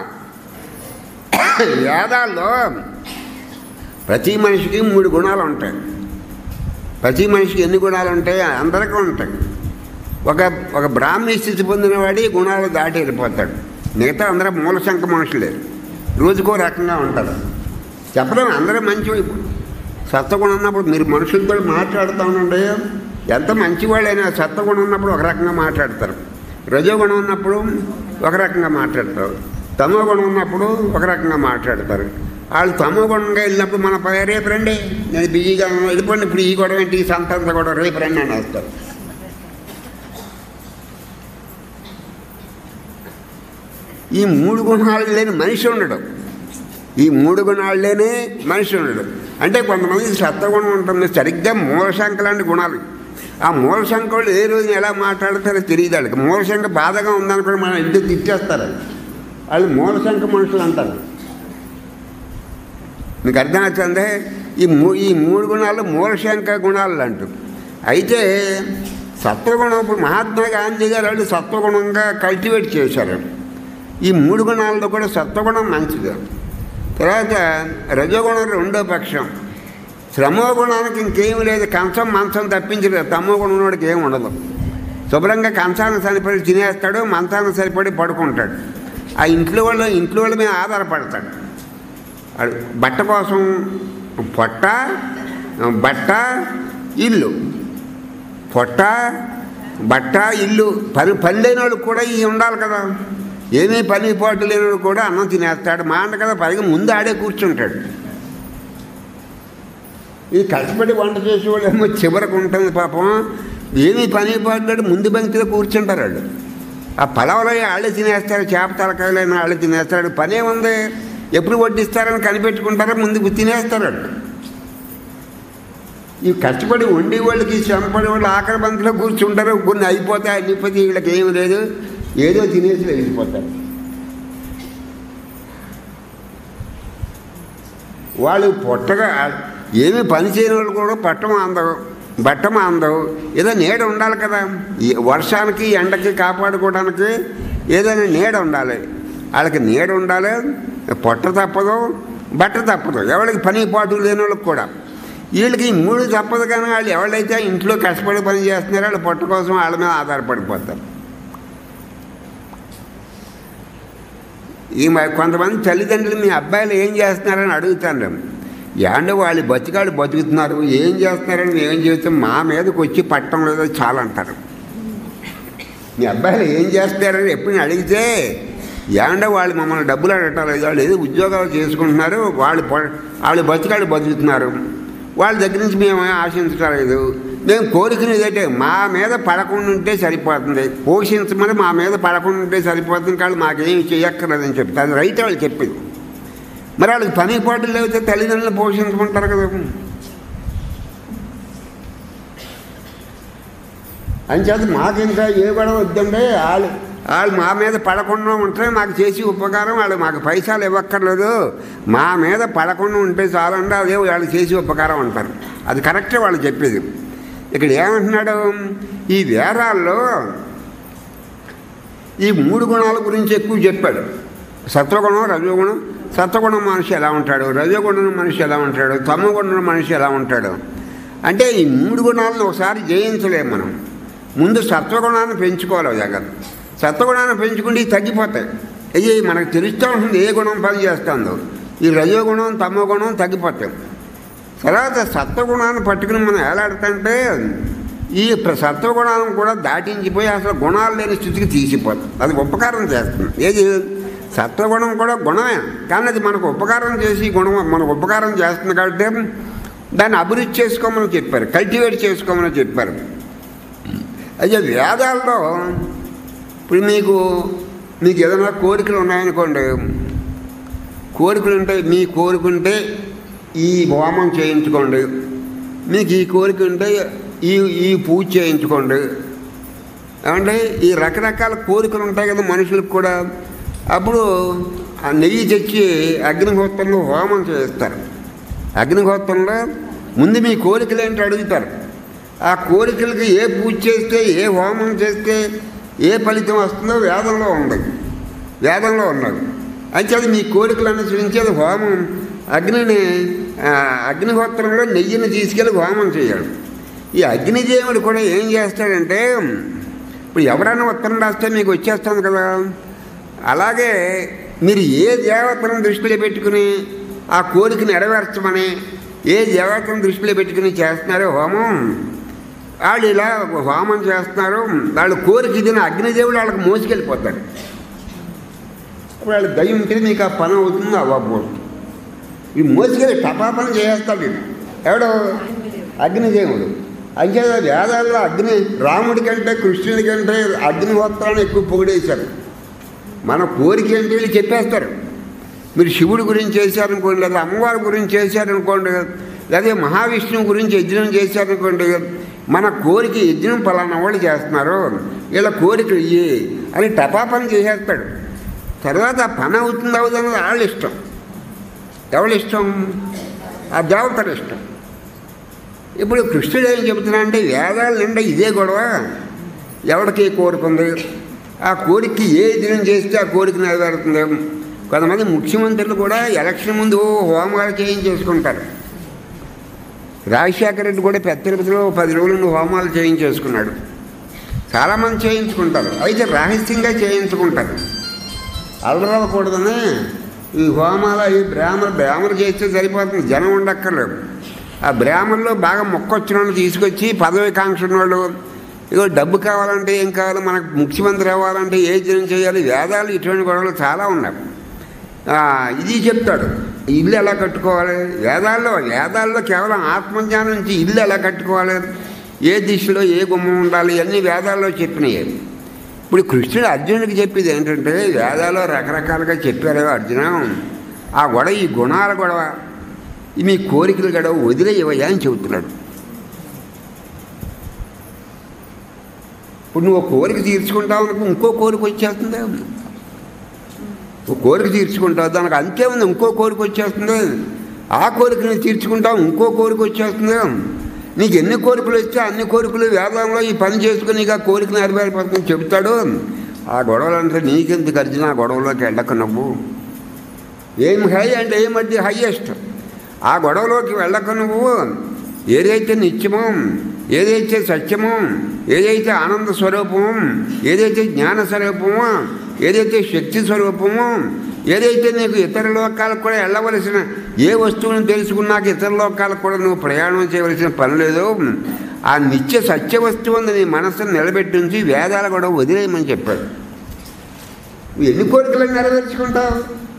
వేదాల్లో ప్రతి మనిషికి మూడు గుణాలు ఉంటాయి ప్రతి మనిషికి ఎన్ని గుణాలు ఉంటాయి అందరికీ ఉంటాయి ఒక ఒక బ్రాహ్మీ స్థితి పొందిన వాడి ఈ గుణాలు దాటి వెళ్ళిపోతాడు మిగతా అందరూ మూల సంఖ్య మనుషులే రోజుకో రకంగా ఉంటారు చెప్పలేము అందరూ మంచి సత్వగుణం ఉన్నప్పుడు మీరు మనుషులతో మాట్లాడుతూ ఉండండి ఎంత మంచివాళ్ళైనా సత్వగుణం ఉన్నప్పుడు ఒక రకంగా మాట్లాడతారు రజోగుణం ఉన్నప్పుడు ఒక రకంగా మాట్లాడతారు తమో గుణం ఉన్నప్పుడు ఒక రకంగా మాట్లాడతారు వాళ్ళు తమో గుణంగా వెళ్ళినప్పుడు మన పై రేపు రండి నేను బిజీగా ఉన్నాను, వెళ్ళిపోండి ఇప్పుడు ఈ గొడవ ఏంటి ఈ సంతంత గొడవ రేపు రండి అని వేస్తారు ఈ మూడు గుణాలు లేని మనిషి ఉండడు ఈ మూడు గుణాల్లోనే మనిషి ఉండడు అంటే కొంతమంది సత్వగుణం ఉంటుంది సరిగ్గా మూలశంక లాంటి గుణాలు ఆ మూలశంక వాళ్ళు ఏ రోజున ఎలా మాట్లాడతారో తెలియదు వాళ్ళకి మూలశంక బాధగా ఉందనుకోండి మనం ఇంటికి తిట్టేస్తారు వాళ్ళు మూలశంక మనుషులు అంటారు మీకు అర్థమవుతుంది ఈ మూ ఈ మూడు గుణాలు మూలశంక గుణాలు అంటూ అయితే సత్వగుణం ఇప్పుడు మహాత్మా గాంధీ గారు వాళ్ళు సత్వగుణంగా కల్టివేట్ చేశారు ఈ మూడు గుణాలతో కూడా సత్వగుణం మంచిది తర్వాత రజోగుణం రెండో పక్షం శ్రమో గుణానికి ఇంకేం లేదు కంచం మంచం తప్పించలేదు తమో గుణం వాడికి ఏం ఉండదు శుభ్రంగా కంచాన్ని సరిపడి తినేస్తాడు మంచాన్ని సరిపడి పడుకుంటాడు ఆ ఇంట్లో వాళ్ళు ఇంట్లో వాళ్ళ మీద ఆధారపడతాడు వాడు బట్ట కోసం పొట్ట బట్ట ఇల్లు పొట్ట బట్ట ఇల్లు పని పని లేని వాడు కూడా ఇవి ఉండాలి కదా ఏమీ పని పాటు లేనివాడు కూడా అన్నం తినేస్తాడు మా అంట కదా పైగా ముందు ఆడే కూర్చుంటాడు ఈ కష్టపడి వంట చేసేవాళ్ళు ఏమో చివరకు ఉంటుంది పాపం ఏమీ పని పాటు ముందు బంతిలో కూర్చుంటారు వాళ్ళు ఆ పలవలో ఆళ్ళు తినేస్తారు చేప తలకాయలైన ఆళ్ళు తినేస్తాడు పనే ఉంది ఎప్పుడు వడ్డిస్తారని కనిపెట్టుకుంటారో ముందుకు తినేస్తారు వాళ్ళు ఈ కష్టపడి వండి వాళ్ళకి శ్రమపడి వాళ్ళు ఆఖరి బంతిలో కూర్చుంటారు కొన్ని అయిపోతాయి అయిపోతే వీళ్ళకి ఏమి లేదు ఏదో తినేసి వెళ్ళిపోతారు వాళ్ళు పొట్టగా ఏమి పని చేయని వాళ్ళు కూడా పట్టం అందవు బట్టం అందవు ఏదో నీడ ఉండాలి కదా ఈ వర్షానికి ఎండకి కాపాడుకోవడానికి ఏదైనా నీడ ఉండాలి వాళ్ళకి నీడ ఉండాలి పొట్ట తప్పదు బట్ట తప్పదు ఎవరికి పని పాటు లేని వాళ్ళకి కూడా వీళ్ళకి ఈ మూడు తప్పదు కానీ వాళ్ళు ఎవరైతే ఇంట్లో కష్టపడి పని చేస్తున్నారో వాళ్ళ పొట్ట కోసం వాళ్ళ మీద ఆధారపడిపోతారు ఈ మ- కొంతమంది తల్లిదండ్రులు మీ అబ్బాయిలు ఏం చేస్తున్నారని అడుగుతాను యాండ వాళ్ళు బతికాళ్ళు బతుకుతున్నారు ఏం చేస్తున్నారని ఏం చేస్తాం మా మీదకి వచ్చి పట్టం లేదో చాలా అంటారు మీ అబ్బాయిలు ఏం చేస్తున్నారని ఎప్పుడు అడిగితే యాండ వాళ్ళు మమ్మల్ని డబ్బులు అడగటం లేదు వాళ్ళు ఏదో ఉద్యోగాలు చేసుకుంటున్నారు వాళ్ళు పొ- వాళ్ళు బతికాళ్ళు బతుకుతున్నారు వాళ్ళ దగ్గర నుంచి మేము ఆశించలేదు మేము కోరుకునేది ఏంటంటే మా మీద పడకుండా ఉంటే సరిపోతుంది పోషించమని మా మీద పడకుండా ఉంటే సరిపోతుంది కానీ మాకేమి చేయక్కర్లేదని చెప్తారు అది రైట్ వాళ్ళు చెప్పింది మరి వాళ్ళకి పని పాటలు లేకపోతే తల్లిదండ్రులు పోషించమంటారు కదా అంచేత మాకు ఇంకా ఏ గొడవ వద్దండి వాళ్ళు వాళ్ళు మా మీద పడకుండా ఉంటే మాకు చేసి ఉపకారం వాళ్ళు మాకు పైసలు ఇవ్వక్కర్లేదు మా మీద పడకుండా ఉంటే చాలండి అదే వాళ్ళు చేసి ఉపకారం అంటారు అది కరెక్టే వాళ్ళు చెప్పేది ఇక్కడ ఏమంటున్నాడు ఈ వేదాల్లో ఈ మూడు గుణాల గురించి ఎక్కువ చెప్పాడు సత్వగుణం రజోగుణం సత్వగుణం మనిషి ఎలా ఉంటాడు రజోగుణం మనిషి ఎలా ఉంటాడు తమగుణం మనిషి ఎలా ఉంటాడు అంటే ఈ మూడు గుణాలను ఒకసారి జయించలేము మనం ముందు సత్వగుణాన్ని పెంచుకోవాలి జగన్ సత్వగుణాన్ని పెంచుకుంటే ఇవి తగ్గిపోతాయి ఇది మనకు తెలుస్తూ ఉంటుంది ఏ గుణం పని చేస్తుందో ఈ రజోగుణం తమోగుణం తగ్గిపోతాయి తర్వాత సత్వగుణాన్ని పట్టుకుని మనం ఎలాడుతుంటే ఈ ప్ర- సత్వగుణాలను కూడా దాటించిపోయి అసలు గుణాలు లేని స్థితికి తీసిపోతుంది అది ఉపకారం చేస్తుంది ఏది సత్వగుణం కూడా గుణమే కానీ అది మనకు ఉపకారం చేసి గుణం మనకు ఉపకారం చేస్తుంది కాబట్టి దాన్ని అభివృద్ధి చేసుకోమని చెప్పారు కల్టివేట్ చేసుకోమని చెప్పారు అయితే వేదాల్లో ఇప్పుడు మీకు మీకు ఏదైనా కోరికలు ఉన్నాయనుకోండి కోరికలు ఉంటే మీ కోరికుంటే ఈ హోమం చేయించుకోండి మీకు ఈ కోరిక ఉంటే ఈ ఈ పూజ చేయించుకోండి ఏమంటే ఈ రకరకాల కోరికలు ఉంటాయి కదా మనుషులకు కూడా అప్పుడు ఆ నెయ్యి తెచ్చి అగ్నిహోత్రంలో హోమం చేస్తారు అగ్నిహోత్రంలో ముందు మీ కోరికలు ఏంటి అడుగుతారు ఆ కోరికలకి ఏ పూజ చేస్తే ఏ హోమం చేస్తే ఏ ఫలితం వస్తుందో వేదంలో ఉంది వేదంలో ఉన్నది అంచేది మీ కోరికలు అనుసరించేది హోమం అగ్నిని ఆ, అగ్నిహోత్రంలో నెయ్యిని తీసుకెళ్ళి హోమం చేయాలి ఈ అగ్నిదేవుడు కూడా ఏం చేస్తాడంటే ఇప్పుడు ఎవరైనా ఉత్తరం రాస్తే మీకు వచ్చేస్తుంది కదా అలాగే మీరు ఏ దేవతను దృష్టిలో పెట్టుకుని ఆ కోరికను నెరవేర్చమని ఏ దేవతను దృష్టిలో పెట్టుకుని చేస్తున్నారో హోమం వాళ్ళు ఇలా హోమం చేస్తున్నారు వాళ్ళు కోరిక ఇదిన అగ్నిదేవుడు వాళ్ళకి మోసుకెళ్ళిపోతాడు అప్పుడు వాళ్ళ దయ ఉంటే మీకు ఆ పని అవుతుంది అవ్వబోదు ఈ మోసుకెళ్ళి టపాపని చేస్తాడు వీడు. ఎవడు అగ్నిదేవుడు అంతే వేదాల్లో అగ్ని రాముడి కంటే కృష్ణుడి కంటే అగ్నిహోత్రాన్ని ఎక్కువ పొగిడేశారు మన కోరిక ఏంటి వీళ్ళు చెప్పేస్తారు మీరు శివుడి గురించి చేశారనుకోండి లేదా అమ్మవారి గురించి చేశారనుకోండి లేదా మహావిష్ణువు గురించి యజ్ఞం చేశారనుకోండి మన కోరిక యజ్ఞం పలానా వాళ్ళు చేస్తున్నారు వీళ్ళ కోరిక ఇయ్యి అని టపాపని చేసేస్తాడు తర్వాత ఆ పని అవుతుంది అవుతుంది వాళ్ళ ఇష్టం ఎవరి ఇష్టం ఆ దేవతల ఇష్టం ఇప్పుడు కృష్ణుడు ఏం చెబుతున్నా అంటే వేదాల నిండా ఇదే గొడవ ఎవరికి కోరిక ఉంది ఆ కోరికకి ఏ దినం చేస్తే ఆ కోరిక నెరవేరుతుంది కొంతమంది ముఖ్యమంత్రులు కూడా ఎలక్షన్ ముందు హోమాలు చేయించేసుకుంటారు రాజశేఖర రెడ్డి కూడా పెద్ద తిరుపతిలో పది రోజులు హోమాలు చేయించేసుకున్నాడు చాలామంది చేయించుకుంటారు అయితే రహస్యంగా చేయించుకుంటారు అల్లరవ్వకూడదని ఈ హోమాలు ఈ బ్రాహ్మణ బ్రాహ్మణ చేస్తే సరిపోతుంది జనం ఉండక్కర్లేదు ఆ బ్రాహ్మణులు బాగా మొక్కొచ్చిన వాళ్ళు తీసుకొచ్చి పదవి కాంక్ష వాళ్ళు ఇగో డబ్బు కావాలంటే ఏం కావాలి మనకు ముఖ్యమంత్రి అవ్వాలంటే ఏ జనం చేయాలి వేదాలు ఇటువంటి గొడవలు చాలా ఉన్నాయి ఆ, ఇది చెప్తాడు ఇల్లు ఎలా కట్టుకోవాలి వేదాల్లో వేదాల్లో కేవలం ఆత్మజ్ఞానం నుంచి ఇల్లు ఎలా కట్టుకోవాలి ఏ దిశలో ఏ గుమ్మం ఉండాలి ఇవన్నీ వేదాల్లో చెప్పినాయి ఇప్పుడు కృష్ణుడు అర్జునుడికి చెప్పేది ఏంటంటే వేదాల్లో రకరకాలుగా చెప్పారు అర్జున ఆ గొడవ ఈ గుణాల గొడవ ఈ మీ కోరికలు గడవ వదిలేయవయ్యా అని చెబుతున్నాడు ఇప్పుడు నువ్వు ఒక కోరిక తీర్చుకుంటావు అనుకో ఇంకో కోరిక వచ్చేస్తుంది ఒక కోరిక తీర్చుకుంటావు దానికి అంతే ఉంది ఇంకో కోరిక వచ్చేస్తుంది ఆ కోరికని తీర్చుకుంటావు ఇంకో కోరిక వచ్చేస్తుంది నీకు ఎన్ని కోరికలు వస్తే అన్ని కోరికలు వేదంలో ఈ పని చేసుకుని నీకు ఆ కోరిక నెరవేరిపోతుందని చెబుతాడు ఆ గొడవలు అంటే నీకెందుకు అర్జున ఆ గొడవలోకి వెళ్ళక నువ్వు ఏం హై అంటే ఏమది హైయెస్ట్ ఆ గొడవలోకి వెళ్ళక నువ్వు ఏదైతే నిత్యమో ఏదైతే సత్యమో ఏదైతే ఆనంద స్వరూపమో ఏదైతే జ్ఞాన స్వరూపమో ఏదైతే శక్తి స్వరూపమో ఏదైతే నీకు ఇతర లోకాలకు కూడా వెళ్ళవలసిన ఏ వస్తువుని తెలుసుకున్నాక ఇతర లోకాలకు కూడా నువ్వు ప్రయాణం చేయవలసిన పని లేదు ఆ నిత్య సత్య వస్తువు నీ మనస్సును నిలబెట్టి ఉంచి వేదాలు కూడా వదిలేయమని చెప్పాడు నువ్వు ఎన్ని కోరికలను నెరవేర్చుకుంటావు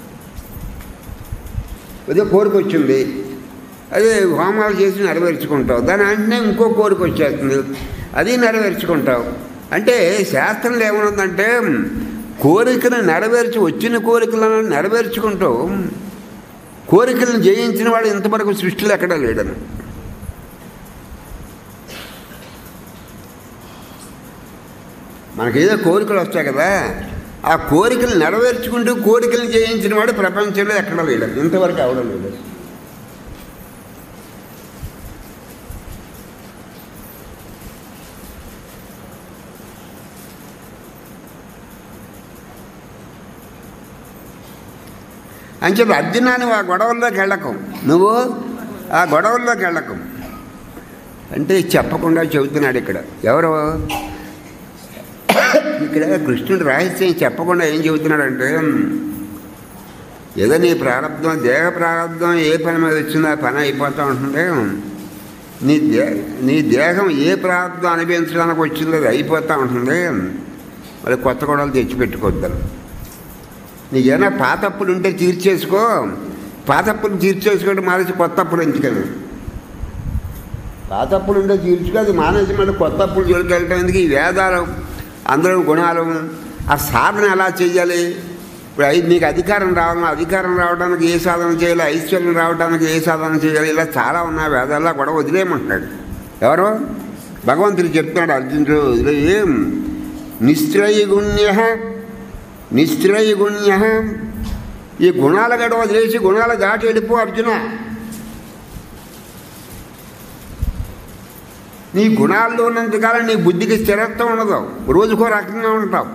అదే కోరిక వచ్చింది అదే హోమాలు చేసి నెరవేర్చుకుంటావు దాని వెంటనే ఇంకో కోరిక వచ్చేస్తుంది అది నెరవేర్చుకుంటావు అంటే శాస్త్రంలో ఏమనుందంటే కోరికను నెరవేర్చి వచ్చిన కోరికలను నెరవేర్చుకుంటూ కోరికలను జయించిన వాడు ఇంతవరకు సృష్టిలో ఎక్కడా లేడని మనకేదో కోరికలు వస్తాయి కదా ఆ కోరికలు నెరవేర్చుకుంటూ కోరికలు జయించిన వాడు ప్రపంచంలో ఎక్కడా లేడు ఇంతవరకు అవడం లేదు అంచేది అర్జునాన్ని ఆ గొడవల్లోకి వెళ్ళకు నువ్వు ఆ గొడవల్లోకి వెళ్ళకు అంటే చెప్పకుండా చెబుతున్నాడు ఇక్కడ ఎవరు ఇక్కడ కృష్ణుడు రహస్యం చెప్పకుండా ఏం చెబుతున్నాడంటే ఏదో నీ ప్రారంభం దేహ ప్రారంభం ఏ పని మీద వచ్చిందో ఆ పని అయిపోతూ ఉంటుంది నీ దే నీ దేహం ఏ ప్రారంభం అనుభవించడానికి వచ్చిందో అది అయిపోతూ ఉంటుంది మరి కొత్త గొడవలు తెచ్చిపెట్టుకోవద్దాను నీకేమైనా పాత అప్పులు ఉంటే తీర్చేసుకో పాత అప్పులు తీర్చేసుకోవడం మానేసి కొత్త అప్పులు ఎందుకని పాత అప్పులు ఉంటే తీర్చుకో అది మానేసి మళ్ళీ కొత్త అప్పులు జోలికి వెళ్ళటం ఎందుకు ఈ వేదాలు అందరం గుణాలు ఆ సాధన ఎలా చేయాలి ఇప్పుడు ఐ నీకు అధికారం రావాలన్నా అధికారం రావడానికి ఏ సాధన చేయాలి ఐశ్వర్యం రావడానికి ఏ సాధన చేయాలి ఇలా చాలా ఉన్నాయి వేదాల్లో కూడా వదిలేయమంటున్నాడు ఎవరు భగవంతుడు చెప్తున్నాడు అర్జునుడు వదిలేయి నిశ్చయగుణ్య నిశ్చయగుణ్య ఈ గుణాల గడ వదిలేసి గుణాల దాటి వెళ్ళిపో అర్జున నీ గుణాల్లో ఉన్నంతకాలం నీ బుద్ధికి స్థిరత్వం ఉండదు రోజుకో రకంగా ఉంటావు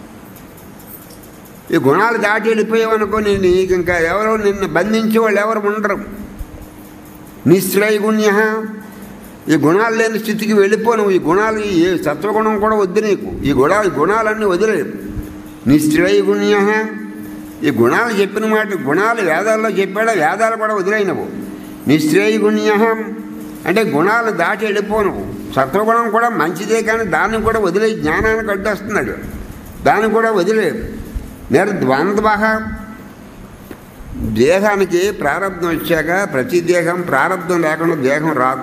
ఈ గుణాలు దాటి వెళ్ళిపోయావనుకో నేను నీకు ఇంకా ఎవరో నిన్ను బంధించే వాళ్ళు ఎవరు ఉండరు నిశ్చయగుణ్య ఈ గుణాలు లేని స్థితికి వెళ్ళిపో నువ్వు ఈ గుణాలు ఈ సత్వగుణం కూడా వద్దు నీకు ఈ గుణాలు ఈ గుణాలన్నీ వదిలేదు నిశ్చయగుణ్య ఈ గుణాలు చెప్పిన మాట గుణాలు వేదాల్లో చెప్పాడా వేదాలు కూడా వదిలేనవు నిశ్చయగుణ్య అంటే గుణాలు దాటి వెళ్ళిపోను సత్వగుణం కూడా మంచిదే కానీ దాన్ని కూడా వదిలే జ్ఞానానికి అడ్డొస్తున్నాడు దాన్ని కూడా వదిలేదు నిర్ద్వంద్వ దేహానికి ప్రారంభం వచ్చాక ప్రతి దేహం ప్రారంభం లేకుండా దేహం రాదు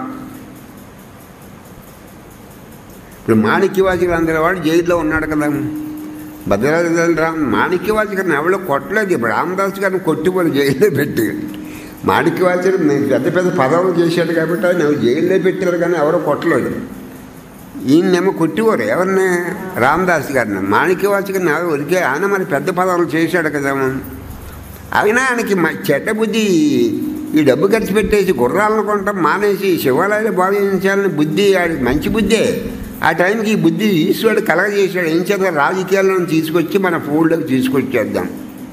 ఇప్పుడు మాణిక్యవాసిలు అందరి వాడు జైల్లో ఉన్నాడు కదా భద్రాద్రి రామ్ మాణిక్యవాచి గారిని ఎవరో కొట్టలేదు ఇప్పుడు రామదాస్ గారిని కొట్టిపోయి జైల్లో పెట్టి మాణిక్యవాచి నేను పెద్ద పెద్ద పదవులు చేశాడు కాబట్టి ఆయన జైల్లో పెట్టారు కానీ ఎవరో కొట్టలేదు ఈయనేమో కొట్టివారు ఎవరిని రామదాస్ గారిని మాణిక్యవాచి గారిని ఎవరు ఉరికే ఆయన మరి పెద్ద పదవులు చేశాడు కదా అయినా ఆయనకి మ- చెడ్డ బుద్ధి ఈ డబ్బు ఖర్చు పెట్టేసి గుర్రాలను కొనటం మానేసి శివాలయాలు భావించాలని బుద్ధి ఆడికి మంచి బుద్ధే ఆ టైంకి ఈ బుద్ధి ఈశ్వరుడు కలగజేశాడు ఏం చేత రాజకీయాలను తీసుకొచ్చి మన ఫోల్డ్లోకి తీసుకొచ్చేద్దాం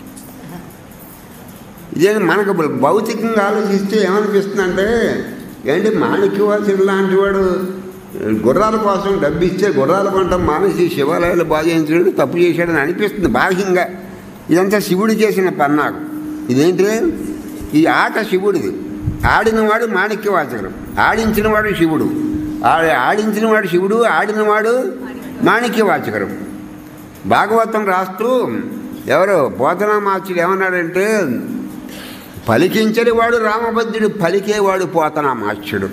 ఇదే మనకు భౌతికంగా ఆలోచిస్తే ఏమనిపిస్తుందంటే ఏంటి మాణిక్యవాసుడు లాంటి వాడు గుర్రాల కోసం డబ్బు ఇస్తే గుర్రాలు కొనటం మానేసి శివాలయాలు బాగు చేయించడం తప్పు చేశాడని అనిపిస్తుంది బాహ్యంగా ఇదంతా శివుడు చేసిన పన్నాకు ఇదేంటి ఈ ఆట శివుడిది ఆడినవాడు మాణిక్యవాచకుడు ఆడించినవాడు శివుడు ఆడి ఆడించినవాడు శివుడు ఆడినవాడు మాణిక్యవాచకుడు భాగవతం రాస్తూ ఎవరు పోతనామాచుడు ఏమన్నాడంటే పలికించని వాడు రామభద్రుడు పలికేవాడు పోతనామాచ్యుడు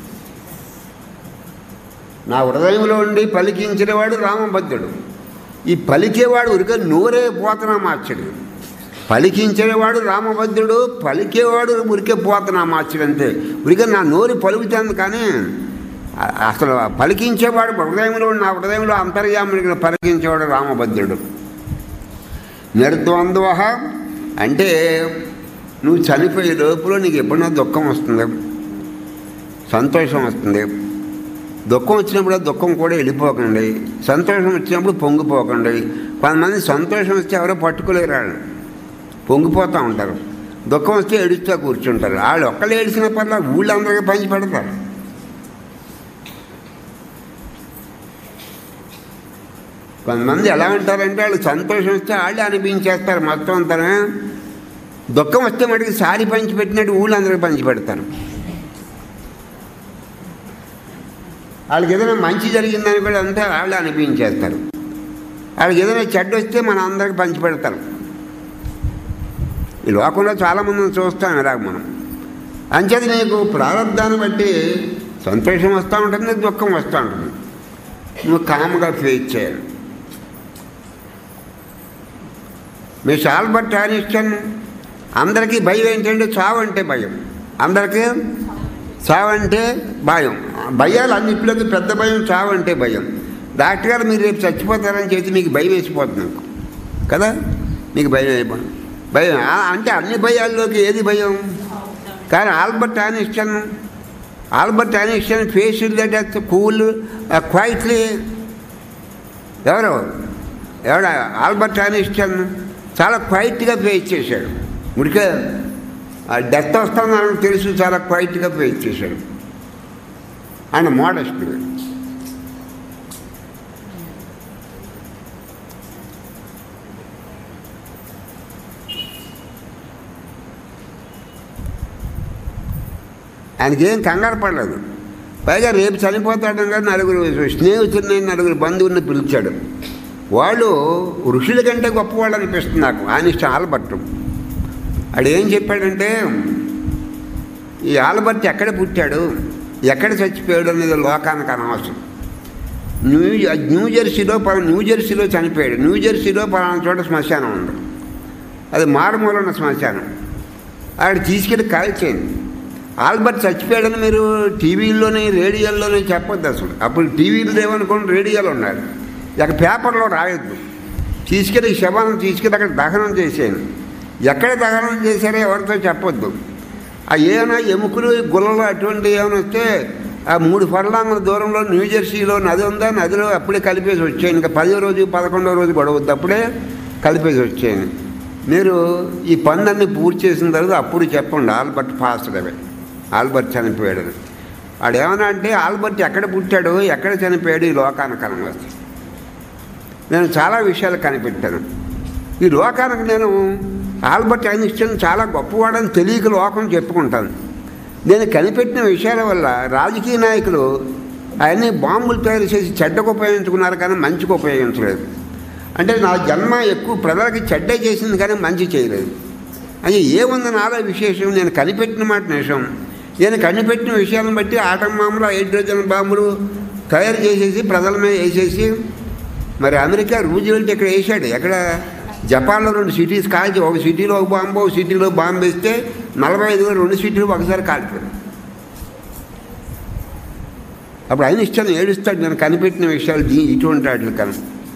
నా హృదయంలో ఉండి పలికించినవాడు రామభద్రుడు ఈ పలికేవాడు ఉరిక నోరే పోతనామాచ్యుడు పలికించేవాడు రామభద్రుడు పలికేవాడు ఉరికే పోతనామాచ్యుడు అంతే ఉరిక నా నోరు పలుకుతుంది కానీ అ- అసలు పలికించేవాడు హృదయంలో ఉన్న- నా హృదయంలో అంతర్యాముడికి పలికించేవాడు రామభద్రుడు నిర్ద్వంద్వ అంటే నువ్వు చనిపోయే లోపల నీకు ఎప్పుడైనా దుఃఖం వస్తుంది సంతోషం వస్తుంది దుఃఖం వచ్చినప్పుడు ఆ దుఃఖం కూడా వెళ్ళిపోకండి సంతోషం వచ్చినప్పుడు పొంగిపోకండి కొంతమంది సంతోషం వస్తే ఎవరో పట్టుకోలేరు వాళ్ళు పొంగిపోతూ ఉంటారు దుఃఖం వస్తే ఏడుస్తూ కూర్చుంటారు వాళ్ళు ఒక్కళ్ళు ఏడిసిన పర్లా ఊళ్ళందరికీ పంచి పెడతారు కొంతమంది ఎలా ఉంటారంటే వాళ్ళు సంతోషం వస్తే వాళ్ళే అనిపించేస్తారు మొత్తం అంతా దుఃఖం వస్తే మటుకు సారి పంచి పెట్టినట్టు ఊళ్ళందరికీ పంచి పెడతారు వాళ్ళకి ఏదైనా మంచి జరిగిందని కూడా అంతా వాళ్ళే అనిపించేస్తారు వాళ్ళకి ఏదైనా చెడ్డ వస్తే మన అందరికి పంచి పెడతారు ఈ లోకంలో చాలామందిని చూస్తాం ఇలాగ మనం అంచేది నీకు ప్రారంధాన్ని బట్టి సంతోషం వస్తూ ఉంటుంది దుఃఖం వస్తూ ఉంటుంది నువ్వు కామ్గా ఫేస్ చేయాలి మిస్ ఆల్బర్ట్ ఐన్స్టైన్ అందరికీ భయం ఏంటంటే చావు అంటే భయం అందరికీ చావు అంటే భయం భయాలు అన్నింటిలోకి పెద్ద భయం చావు అంటే భయం డాక్టర్ గారు మీరు రేపు చచ్చిపోతారని చెప్పి మీకు భయం వేసిపోతుంది నాకు కదా మీకు భయం అయిపోయింది భయం ఆ, అంటే అన్ని భయాల్లోకి ఏది భయం కానీ Albert Einstein Albert Einstein face that cool quietly ఎవరు ఎవడ ఆల్బర్ట్ ఐన్స్టైన్ చాలా క్వైట్గా ఫేస్ చేశాడు ఉడికే ఆ డెత్ వస్తుందని తెలుసు చాలా క్వైట్గా ఫేస్ చేశాడు ఆయన మోడస్ట్ ఆయనకేం కంగారు పడలేదు పైగా రేపు చనిపోతాడని కానీ నలుగురు స్నేహితుడిని నలుగురు బంధువుల్ని పిలిచాడు వాళ్ళు ఋషుల కంటే గొప్పవాళ్ళు అనిపిస్తుంది నాకు ఆయన ఇష్టం ఆల్బర్ట్ ఆడు ఏం చెప్పాడంటే ఈ ఆల్బర్ట్ ఎక్కడ పుట్టాడు ఎక్కడ చచ్చిపోయాడు అనేది లోకానికి అనవసరం న్యూ న్యూ జెర్సీలో పలానా న్యూ జెర్సీలో చనిపోయాడు న్యూ జెర్సీలో పలానా చోట శ్మశానం ఉంది అది మారుమూల ఉన్న శ్మశానం ఆవిడ తీసుకెళ్ళి కాల్చేయండి ఆల్బర్ట్ చచ్చిపోయాడని మీరు టీవీల్లోనే రేడియోల్లోనే చెప్పొద్దు అసలు అప్పుడు టీవీలు లేవనుకోండి రేడియోలు ఉన్నారు ఇక పేపర్లో రాయొద్దు తీసుకెళ్ళి శవాన్ని తీసుకెళ్ళి అక్కడ దహనం చేసేయండి ఎక్కడ దహనం చేశారో ఎవరితో చెప్పొద్దు ఆ ఏమైనా ఎముకలు గుల్లలు అటువంటి ఏమైనా వస్తే ఆ మూడు ఫర్లాంగుల దూరంలో న్యూజెర్సీలో నది ఉందా నదిలో అప్పుడే కలిపేసి వచ్చేయండి ఇంకా పదో రోజు పదకొండో రోజు గొడవద్దు అప్పుడే కలిపేసి వచ్చేయండి మీరు ఈ పనులన్నీ పూర్తి చేసిన తర్వాత అప్పుడు చెప్పండి ఆల్బర్ట్ ఫాస్ట్ అవే ఆల్బర్ట్ చనిపోయాడు అని. వాడు ఏమన్నా అంటే ఆల్బర్ట్ ఎక్కడ పుట్టాడు ఎక్కడ చనిపోయాడు ఈ లోకానికి అనవస్తే నేను చాలా విషయాలు కనిపెట్టాను ఈ లోకానికి నేను ఆల్బర్ట్ ఐన్స్టైన్ చాలా గొప్పవాడని తెలియక లోకం చెప్పుకుంటాను నేను కనిపెట్టిన విషయాల వల్ల రాజకీయ నాయకులు అవన్నీ బాంబులు తయారు చేసి చెడ్డకు ఉపయోగించుకున్నారు కానీ మంచికి ఉపయోగించలేదు అంటే నా జన్మ ఎక్కువ ప్రజలకి చెడ్డ చేసింది కానీ మంచి చేయలేదు అది ఏముంది నాలో విశేషం నేను కనిపెట్టిన మాట నిజం నేను కనిపెట్టిన విషయాలను బట్టి ఆటం బాంబులు హైడ్రోజన్ బాంబులు తయారు చేసేసి ప్రజల మీద వేసేసి మరి అమెరికా రూజ్వెల్ట్ ఇక్కడ వేసాడు ఎక్కడ జపాన్లో రెండు సిటీస్ కాల్చి ఒక సిటీలో ఒక బాంబు ఒక సిటీలో బాంబు వేస్తే నలభై ఐదులో రెండు సిటీలు ఒకసారి కాల్చిపోయాడు అప్పుడు ఆయన ఇష్టాన్ని ఏడుస్తాడు నేను కనిపెట్టిన విషయాలు దీ ఇటువంటి వాటికి కను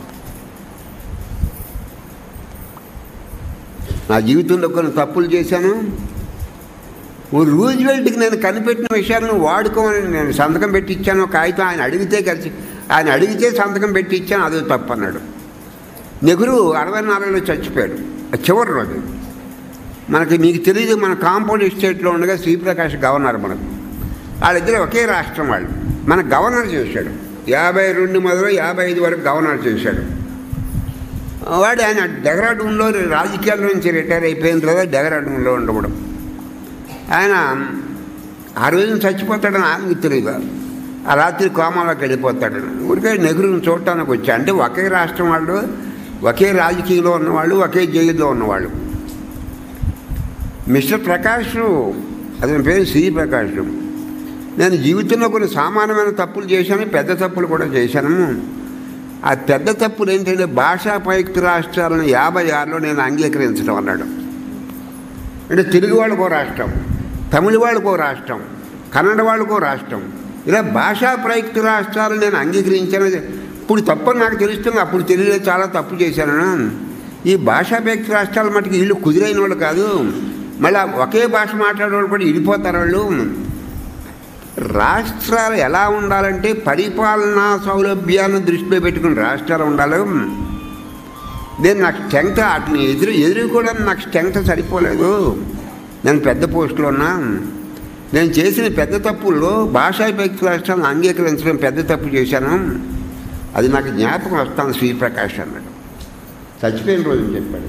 నా జీవితంలో కొన్ని తప్పులు చేశాను ఓ రూజ్వెల్ట్కి నేను కనిపెట్టిన విషయాలను వాడుకోమని నేను సంతకం పెట్టి ఇచ్చాను కాగితం ఆయన అడిగితే కలిసి ఆయన అడిగితే సంతకం పెట్టి ఇచ్చాను అదే తప్పు అన్నాడు నెహ్రూ అరవై నాలుగులో చచ్చిపోయాడు ఆ చివరి రోజు మనకి మీకు తెలియదు మన కాంపౌండ్ ఎస్టేట్లో ఉండగా శ్రీప్రకాష్ గవర్నర్ మనకు వాళ్ళిద్దరు ఒకే రాష్ట్రం వాళ్ళు మన గవర్నర్ చేశాడు యాభై రెండు మొదలు యాభై ఐదు వరకు గవర్నర్ చేశాడు వాడు ఆయన డెహ్రాడూన్లో రాజకీయాల నుంచి రిటైర్ అయిపోయిన తర్వాత డెహ్రాడూన్లో ఉండకూడదు ఆయన ఆ రోజున చచ్చిపోతాడని ఆయనకు తెలియదు ఆ రాత్రి కోమాలోకి వెళ్ళిపోతాడని ఊరికే నెహ్రూని చూడటానికి వచ్చా అంటే ఒకే రాష్ట్రం వాళ్ళు ఒకే రాజకీయంలో ఉన్నవాళ్ళు ఒకే జైలులో ఉన్నవాళ్ళు మిస్టర్ ప్రకాష్ అతని పేరు శ్రీ ప్రకాష్ నేను జీవితంలో కొన్ని సామాన్యమైన తప్పులు చేశాను పెద్ద తప్పులు కూడా చేశాను ఆ పెద్ద తప్పులు ఏంటంటే భాషా పయుక్త రాష్ట్రాలను యాభై ఆరులో నేను అంగీకరించడం అన్నాడు అంటే తెలుగు వాళ్ళకో రాష్ట్రం తమిళ వాళ్ళకో రాష్ట్రం కన్నడ వాళ్ళకో రాష్ట్రం ఇలా భాషా ప్రయుక్త రాష్ట్రాలు నేను అంగీకరించాను ఇప్పుడు తప్పని నాకు తెలుస్తుంది అప్పుడు తెలియలేదు చాలా తప్పు చేశాను ఈ భాషా ప్రయుక్త రాష్ట్రాల మటుకు వీళ్ళు కుదిరైన వాళ్ళు కాదు మళ్ళీ ఒకే భాష మాట్లాడే వాళ్ళు కూడా ఇడిపోతారు వాళ్ళు రాష్ట్రాలు ఎలా ఉండాలంటే పరిపాలనా సౌలభ్యాన్ని దృష్టిలో పెట్టుకుని రాష్ట్రాలు ఉండాలి నేను నాకు స్ట్రెంగ్త్ వాటిని ఎదురు ఎదురు కూడా నాకు స్ట్రెంగ్త్ సరిపోలేదు నేను పెద్ద పోస్టులో ఉన్నా నేను చేసిన పెద్ద తప్పుల్లో భాషా వ్యక్తి రాష్ట్రాలను అంగీకరించడం పెద్ద తప్పు చేశాను అది నాకు జ్ఞాపకం వస్తాను శ్రీప్రకాష్ అన్నాడు చచ్చిపోయిన రోజు చెప్పాడు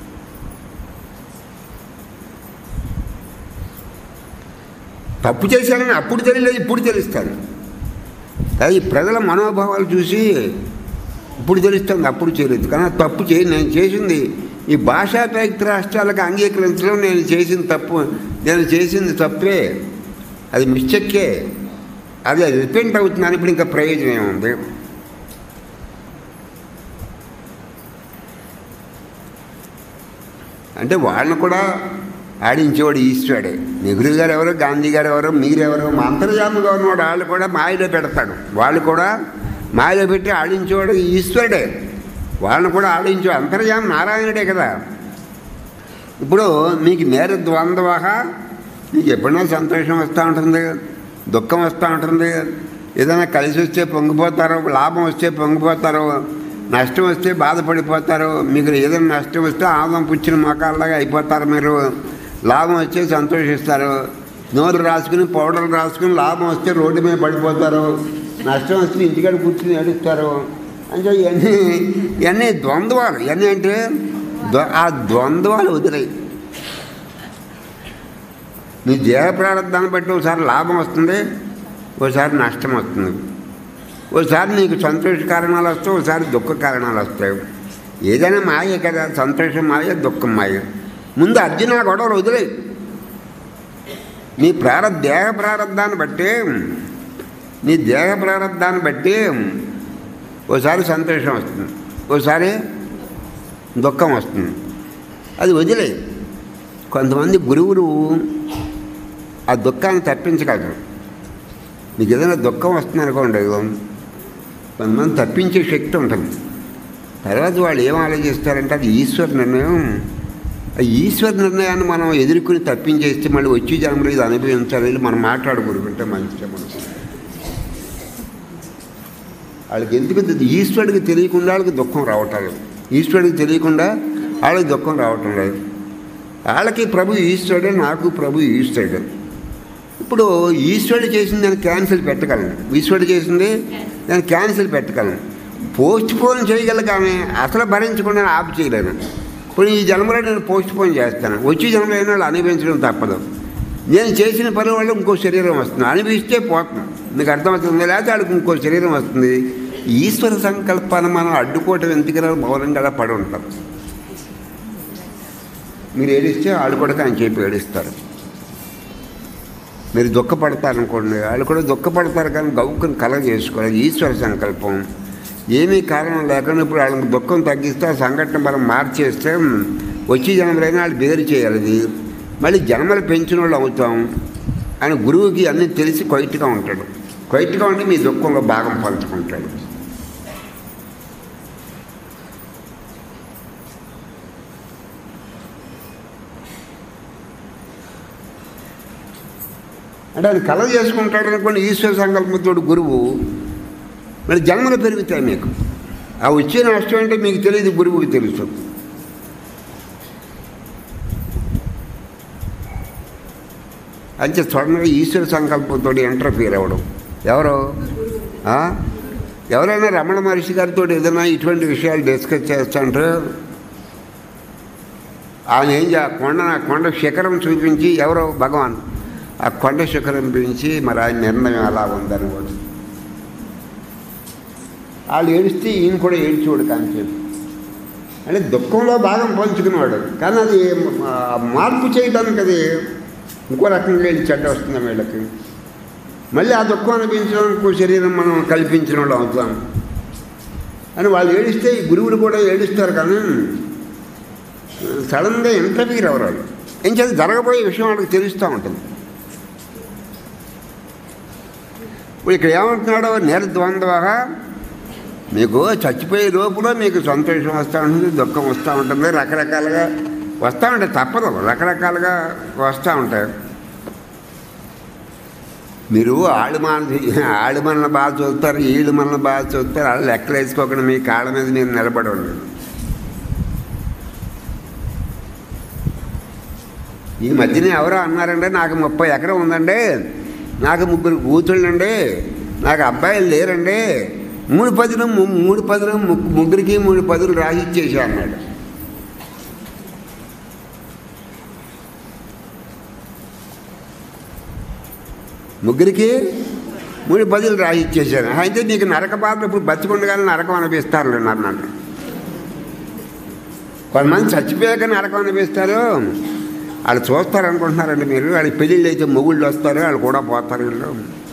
తప్పు చేశానని అప్పుడు తెలియలేదు ఇప్పుడు తెలుస్తాను అది ప్రజల మనోభావాలు చూసి ఇప్పుడు తెలుస్తుంది అప్పుడు చేయలేదు కానీ తప్పు చేయి నేను చేసింది ఈ భాషా ప్రయుక్త రాష్ట్రాలకు అంగీకరించడం నేను చేసిన తప్పు నేను చేసింది తప్పే అది మిస్టేకే అది రిపెంట్ అవుతున్నాను ఇప్పుడు ఇంకా ప్రయోజనం ఏముంది అంటే వాళ్ళని కూడా ఆడించేవాడు ఈశ్వరుడే నెహ్రూ గారు ఎవరు గాంధీ గారు ఎవరు మీరెవరు మా అంతర్జాముగా ఉన్నవాడు వాళ్ళు కూడా మాయలో పెడతాడు వాళ్ళు కూడా మాయలో పెట్టి ఆడించేవాడు ఈశ్వరుడే వాళ్ళని కూడా ఆడించే అంతర్జామ నారాయణుడే కదా ఇప్పుడు మీకు నేర ద్వంద్వహ మీకు ఎప్పుడైనా సంతోషం వస్తూ ఉంటుంది దుఃఖం వస్తూ ఉంటుంది ఏదైనా కలిసి వస్తే పొంగిపోతారు లాభం వస్తే పొంగిపోతారు నష్టం వస్తే బాధపడిపోతారు మీకు ఏదైనా నష్టం వస్తే ఆదం పుచ్చిన మొక్కల్లాగా అయిపోతారు మీరు లాభం వస్తే సంతోషిస్తారు నోరు రాసుకుని పౌడర్లు రాసుకుని లాభం వస్తే రోడ్డు మీద పడిపోతారు నష్టం వస్తే ఇంటికాడ కూర్చుని ఏడుస్తారు అంటే ఇవన్నీ ఇవన్నీ ద్వంద్వాలు ఇవన్నీ అంటే ద్వ- ఆ ద్వంద్వాలు వదిలేయి నీ దేహ ప్రారంభాన్ని బట్టి ఒకసారి లాభం వస్తుంది ఒకసారి నష్టం వస్తుంది ఒకసారి నీకు సంతోష కారణాలు వస్తాయి ఒకసారి దుఃఖ కారణాలు వస్తాయి ఏదైనా మాయే కదా సంతోషం మాయ దుఃఖం మాయ ముందు అర్జున గొడవలు వదిలే నీ ప్రార దేహ ప్రారంధాన్ని బట్టి నీ దేహ ప్రారంధాన్ని బట్టి ఓసారి సంతోషం వస్తుంది ఓసారి దుఃఖం వస్తుంది అది వదిలే కొంతమంది గురువులు ఆ దుఃఖాన్ని తప్పించగలరు మీకు ఏదైనా దుఃఖం వస్తుంది అనుకోండి కొంతమంది తప్పించే శక్తి ఉంటుంది తర్వాత వాళ్ళు ఏం ఆలోచిస్తారంటే అది ఈశ్వర నిర్ణయం ఆ ఈశ్వర నిర్ణయాన్ని మనం ఎదుర్కొని తప్పించేస్తే మళ్ళీ వచ్చి జన్మలో ఇది అనుభవించాలి మనం మాట్లాడుకుంటుంటే మంచిగా మనం వాళ్ళకి ఎందుకు తె- ఈశ్వరుడికి తెలియకుండా వాళ్ళకి దుఃఖం రావటం లేదు ఈశ్వరుడికి తెలియకుండా వాళ్ళకి దుఃఖం రావటం లేదు వాళ్ళకి ప్రభు ఈశ్వరుడే నాకు ప్రభు ఈశ్వరుడు ఇప్పుడు ఈశ్వరుడు చేసింది నేను క్యాన్సిల్ పెట్టగలను ఈశ్వరుడు చేసింది నేను క్యాన్సిల్ పెట్టగలను పోస్ట్ పోన్ చేయగలను కానీ అసలు భరించకుండా నేను ఆపు చేయలేను ఇప్పుడు ఈ జన్మలో నేను పోస్ట్ పోన్ చేస్తాను వచ్చే జన్మలో అయినా వాళ్ళు అనుభవించడం తప్పదు నేను చేసిన పని వల్ల ఇంకో శరీరం వస్తుంది అనుభవిస్తే పోతుంది మీకు అర్థమవుతుంది లేకపోతే వాళ్ళకి ఇంకో శరీరం వస్తుంది ఈశ్వర సంకల్పాన్ని మనం అడ్డుకోవటం ఎందుకని మౌనంగా పడి ఉంటాం మీరు ఏడిస్తే వాళ్ళు కూడా ఆయన చెప్పి ఏడుస్తారు మీరు దుఃఖపడతారనుకోండి వాళ్ళు కూడా దుఃఖపడతారు కానీ గౌక్కుని కలగ చేసుకోవాలి ఈశ్వర సంకల్పం ఏమీ కారణం లేకుండా ఇప్పుడు వాళ్ళకి దుఃఖం తగ్గిస్తే ఆ సంఘటన మనం మార్చేస్తే వచ్చి జన్మలైనా వాళ్ళు బేరు చేయాలి అది మళ్ళీ జన్మలు పెంచిన వాళ్ళు అవుతాం అని గురువుకి అన్నీ తెలిసి క్వైట్గా ఉంటాడు క్వైట్గా ఉండి మీ దుఃఖంలో భాగం పంచుకుంటాడు అంటే అది కళ చేసుకుంటాడు అనుకోండి ఈశ్వర సంకల్పంతో గురువు మరి జన్మలు పెరుగుతాయి మీకు ఆ వచ్చే నష్టం అంటే మీకు తెలియదు గురువుకి తెలుసు అంతే సడన్గా ఈశ్వర సంకల్పంతో ఇంటర్ఫియర్ అవ్వడం ఎవరు ఆ? ఎవరైనా రమణ మహర్షి గారితో ఏదైనా ఇటువంటి విషయాలు డిస్కస్ చేస్తుంటే ఆయన ఏం చే కొండ కొండ శిఖరం చూపించి ఎవరో భగవాన్ ఆ కొండ శిఖరం చూపించి మరి ఆయన నిర్ణయం అలా ఉందని కూడా వాళ్ళు ఏడిస్తే ఈయన కూడా ఏడ్చేవాడు కానీ చెప్పి అంటే దుఃఖంలో భాగం పంచుకునేవాడు కానీ అది ఆ, మార్పు చేయడానికి అది ఇంకో రకంగా వెళ్ళి చెడ్డ వస్తుంది వీళ్ళకి మళ్ళీ ఆ దుఃఖం అనిపించడం ఇంకో శరీరం మనం కల్పించిన వాళ్ళు అవుతాం అని వాళ్ళు ఏడిస్తే ఈ గురువులు కూడా ఏడుస్తారు కానీ సడన్గా ఇంటర్వ్యూర్ ఎవరు వాళ్ళు ఏం చేసి జరగబోయే విషయం వాళ్ళకి తెలుస్తూ ఉంటుంది ఇప్పుడు ఇక్కడ ఏమంటున్నాడో నిర్ద్వంద్వ మీకు చచ్చిపోయే లోపల మీకు సంతోషం వస్తూ ఉంటుంది దుఃఖం వస్తూ ఉంటుంది రకరకాలుగా వస్తూ ఉంటాయి తప్పదు రకరకాలుగా వస్తూ ఉంటాయి మీరు ఆళ్ళు మన ఆళ్ళు మనల్ని బాగా చూస్తారు వీళ్ళు మనల్ని బాగా చూస్తారు వాళ్ళు లెక్కలు వేసుకోకుండా మీ కాళ్ళ మీద మీరు నిలబడి ఉండండి ఈ మధ్యన ఎవరో అన్నారంటే నాకు ముప్పై ఎకరం ఉందండి నాకు ముగ్గురు కూతుళ్ళండి నాకు అబ్బాయిలు లేరండి మూడు పదులు ము- మూడు పదులు ము- ముగ్గురికి మూడు పదులు రాసి ఇచ్చేసా అన్నాడు ముగ్గురికి మూడు పదులు రాసి ఇచ్చేసాను అయితే నీకు నరక బాధ ఇప్పుడు బతికుండగానే నరకం అనిపిస్తారు అన్నాడు కొంతమంది చచ్చిపోయాక నరకం అనిపిస్తారు వాళ్ళు చూస్తారు అనుకుంటున్నారండి మీరు వాళ్ళకి పెళ్ళిళ్ళు అయితే మొగుళ్ళు వస్తారు వాళ్ళు కూడా పోతారు వీళ్ళు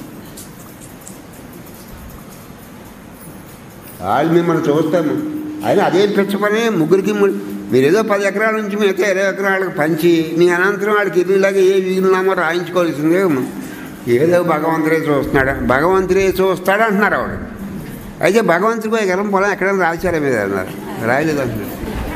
వాళ్ళు మిమ్మల్ని చూస్తాము అయినా అదే పిచ్చ పని ముగ్గురికి ము- మీరు ఏదో పది ఎకరాల నుంచి మిగతా ఇరవై ఎకరాలకు పంచి మీ అనంతరం వాడికి ఇల్లులాగా ఏ వీలునామో రాయించుకోవాల్సిందే ఏదో భగవంతుడే చూస్తున్నాడు భగవంతుడే చూస్తాడు అంటున్నారు ఆవిడ అయితే భగవంతుడికి ఎకరం పొలం ఎక్కడైనా రాశారా మీద అన్నారు రాయలేదు అంటున్నారు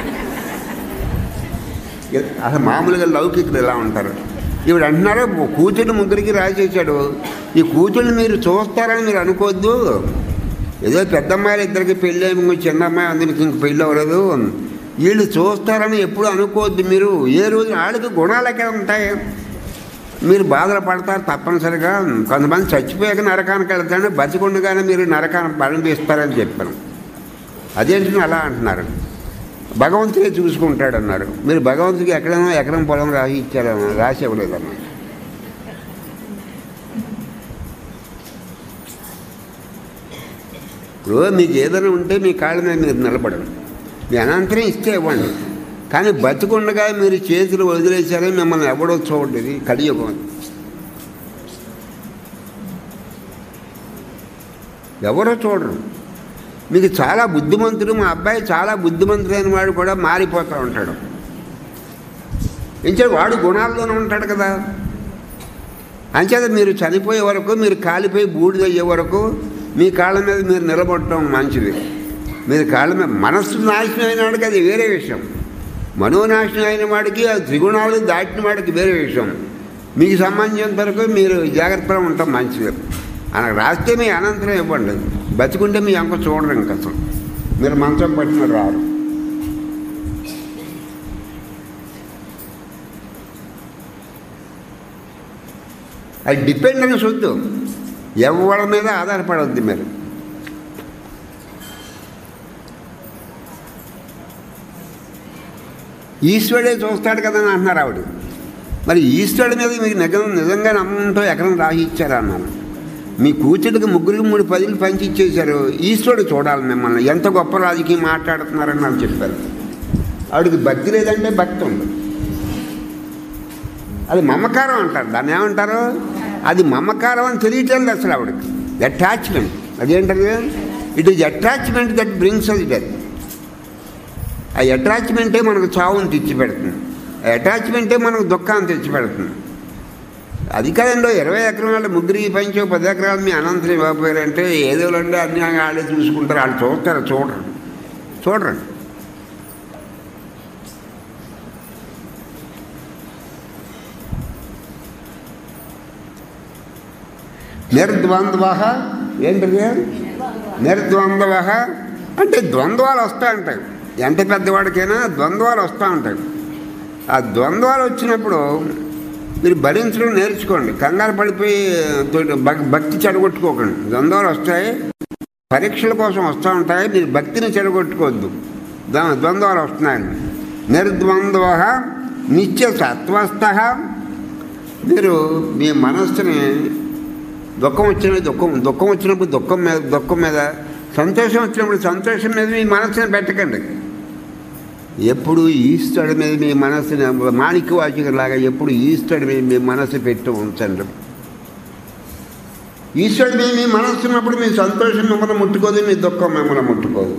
అసలు మామూలుగా లౌకికులు ఎలా ఉంటారు ఇప్పుడు అంటున్నారు కూతురు ముగ్గురికి రాసేసాడు ఈ కూతుర్ని మీరు చూస్తారని మీరు అనుకోవద్దు ఏదో పెద్ద అమ్మాయిలు ఇద్దరికి పెళ్ళి అయ్యి చిన్న అమ్మాయి అందరికి ఇంక పెళ్ళి అవ్వలేదు వీళ్ళు చూస్తారని ఎప్పుడు అనుకోవద్దు మీరు ఏ రోజు వాళ్ళకి గుణాలు ఎక్కడ ఉంటాయి మీరు బాధలు పడతారు తప్పనిసరిగా కొంతమంది చచ్చిపోయాక నరకానికి వెళ్తాడు బతికుండగానే మీరు నరకాన్ని అనిపిస్తారని చెప్పాను అదేంటి అలా అంటున్నారు భగవంతుడే చూసుకుంటాడు అన్నారు మీరు భగవంతుడికి ఎక్కడైనా ఎకరం పొలం రాసి ఇచ్చారన్నారు రాసి ఇవ్వలేదన్నారు ఇప్పుడు మీకు ఏదైనా ఉంటే మీ కాళ్ళ మీద మీరు నిలబడండి మీ అనంతరం ఇస్తే ఇవ్వండి కానీ బతికుండగా మీరు చేతులు వదిలేశారని మిమ్మల్ని ఎవడో చూడలేదు కలియుగం ఎవరో చూడరు మీకు చాలా బుద్ధిమంతుడు మా అబ్బాయి చాలా బుద్ధిమంతుడైన వాడు కూడా మారిపోతూ ఉంటాడు ఎంచేది వాడు గుణాల్లోనే ఉంటాడు కదా అంచేత మీరు చనిపోయే వరకు మీరు కాలిపోయి బూడిదయ్యే వరకు మీ కాళ్ళ మీద మీరు నిలబడటం మంచిది మీరు కాళ్ళ మీద మనస్సు నాశనం అయిన వాడికి అది వేరే విషయం మనోనాశనం అయిన వాడికి ఆ త్రిగుణాలు దాటిన వాడికి వేరే విషయం మీకు సంబంధించినంత వరకు మీరు జాగ్రత్తగా ఉండటం మంచిది ఆయనకు రాస్తే మీ అనంతరం ఇవ్వండి బతికుంటే మీ అంక చూడరు ఇంక అసలు మీరు మంచం పట్టిన రారు అది డిపెండెన్స్ వద్దు ఎవరి మీద ఆధారపడవద్దు మీరు ఈశ్వరుడే చూస్తాడు కదా అని అంటున్నారు ఆవిడ మరి ఈశ్వరుడి మీద మీకు నిజం నిజంగా నమ్మంతో ఎకరం రాసి ఇచ్చారు అన్నారు మీ కూతురికి ముగ్గురికి మూడు పదులు పంచి ఇచ్చేశారు ఈశ్వరుడు చూడాలి మిమ్మల్ని ఎంత గొప్ప రాజకీయం మాట్లాడుతున్నారని నాకు చెప్పారు ఆవిడకి భక్తి లేదంటే భక్తి ఉంది అది మమకారం అంటారు దాన్ని ఏమంటారు అది మమకారం అని తెలియటం లేదు అసలు ఆవిడకి అటాచ్మెంట్ అదేంటది it is attachment that brings us death ఆ అటాచ్మెంటే మనకు చావుని తెచ్చిపెడుతుంది ఆ అటాచ్మెంటే మనకు దుఃఖాన్ని తెచ్చిపెడుతుంది అది కదండి ఇరవై ఎకరాల ముగ్గురికి పంచో పది ఎకరాలు మీ అనంతరం ఇవ్వకపోయారంటే ఏదో అంటే అన్ని వాళ్ళే చూసుకుంటారు వాళ్ళు చూస్తారు చూడరు చూడరండి నిర్ద్వంద్వ ఏంటిది నిర్ద్వంద్వ అంటే ద్వంద్వాలు వస్తూ ఉంటాయి ఎంత పెద్దవాడికైనా ద్వంద్వాలు వస్తూ ఉంటాయి ఆ ద్వంద్వాలు వచ్చినప్పుడు మీరు భరించడం నేర్చుకోండి కంగారు పడిపోయి తోటి భక్- భక్తి చెడగొట్టుకోకండి ద్వంద్వాలు వస్తాయి పరీక్షల కోసం వస్తూ ఉంటాయి మీరు భక్తిని చెడగొట్టుకోవద్దు ద- ద్వంద్వాలు వస్తున్నాయండి నిర్ద్వంద్వ నిత్య సత్వస్థ మీరు మీ మనస్సుని దుఃఖం వచ్చిన దుఃఖం దుఃఖం వచ్చినప్పుడు దుఃఖం మీద దుఃఖం మీద సంతోషం వచ్చినప్పుడు సంతోషం మీద మీ మనస్సుని పెట్టకండి ఎప్పుడు ఈస్టర్డ్ మీద మీ మనస్సుని మాణిక్య వాచికలాగా ఎప్పుడు ఈస్టర్డ్ మీద మీ మనస్సు పెట్టి ఉంచండి ఈశ్వరుడు మీద మీ మనస్సు ఉన్నప్పుడు మీ సంతోషం మిమ్మల్ని ముట్టుకోదు మీ దుఃఖం మిమ్మల్ని ముట్టుకోదు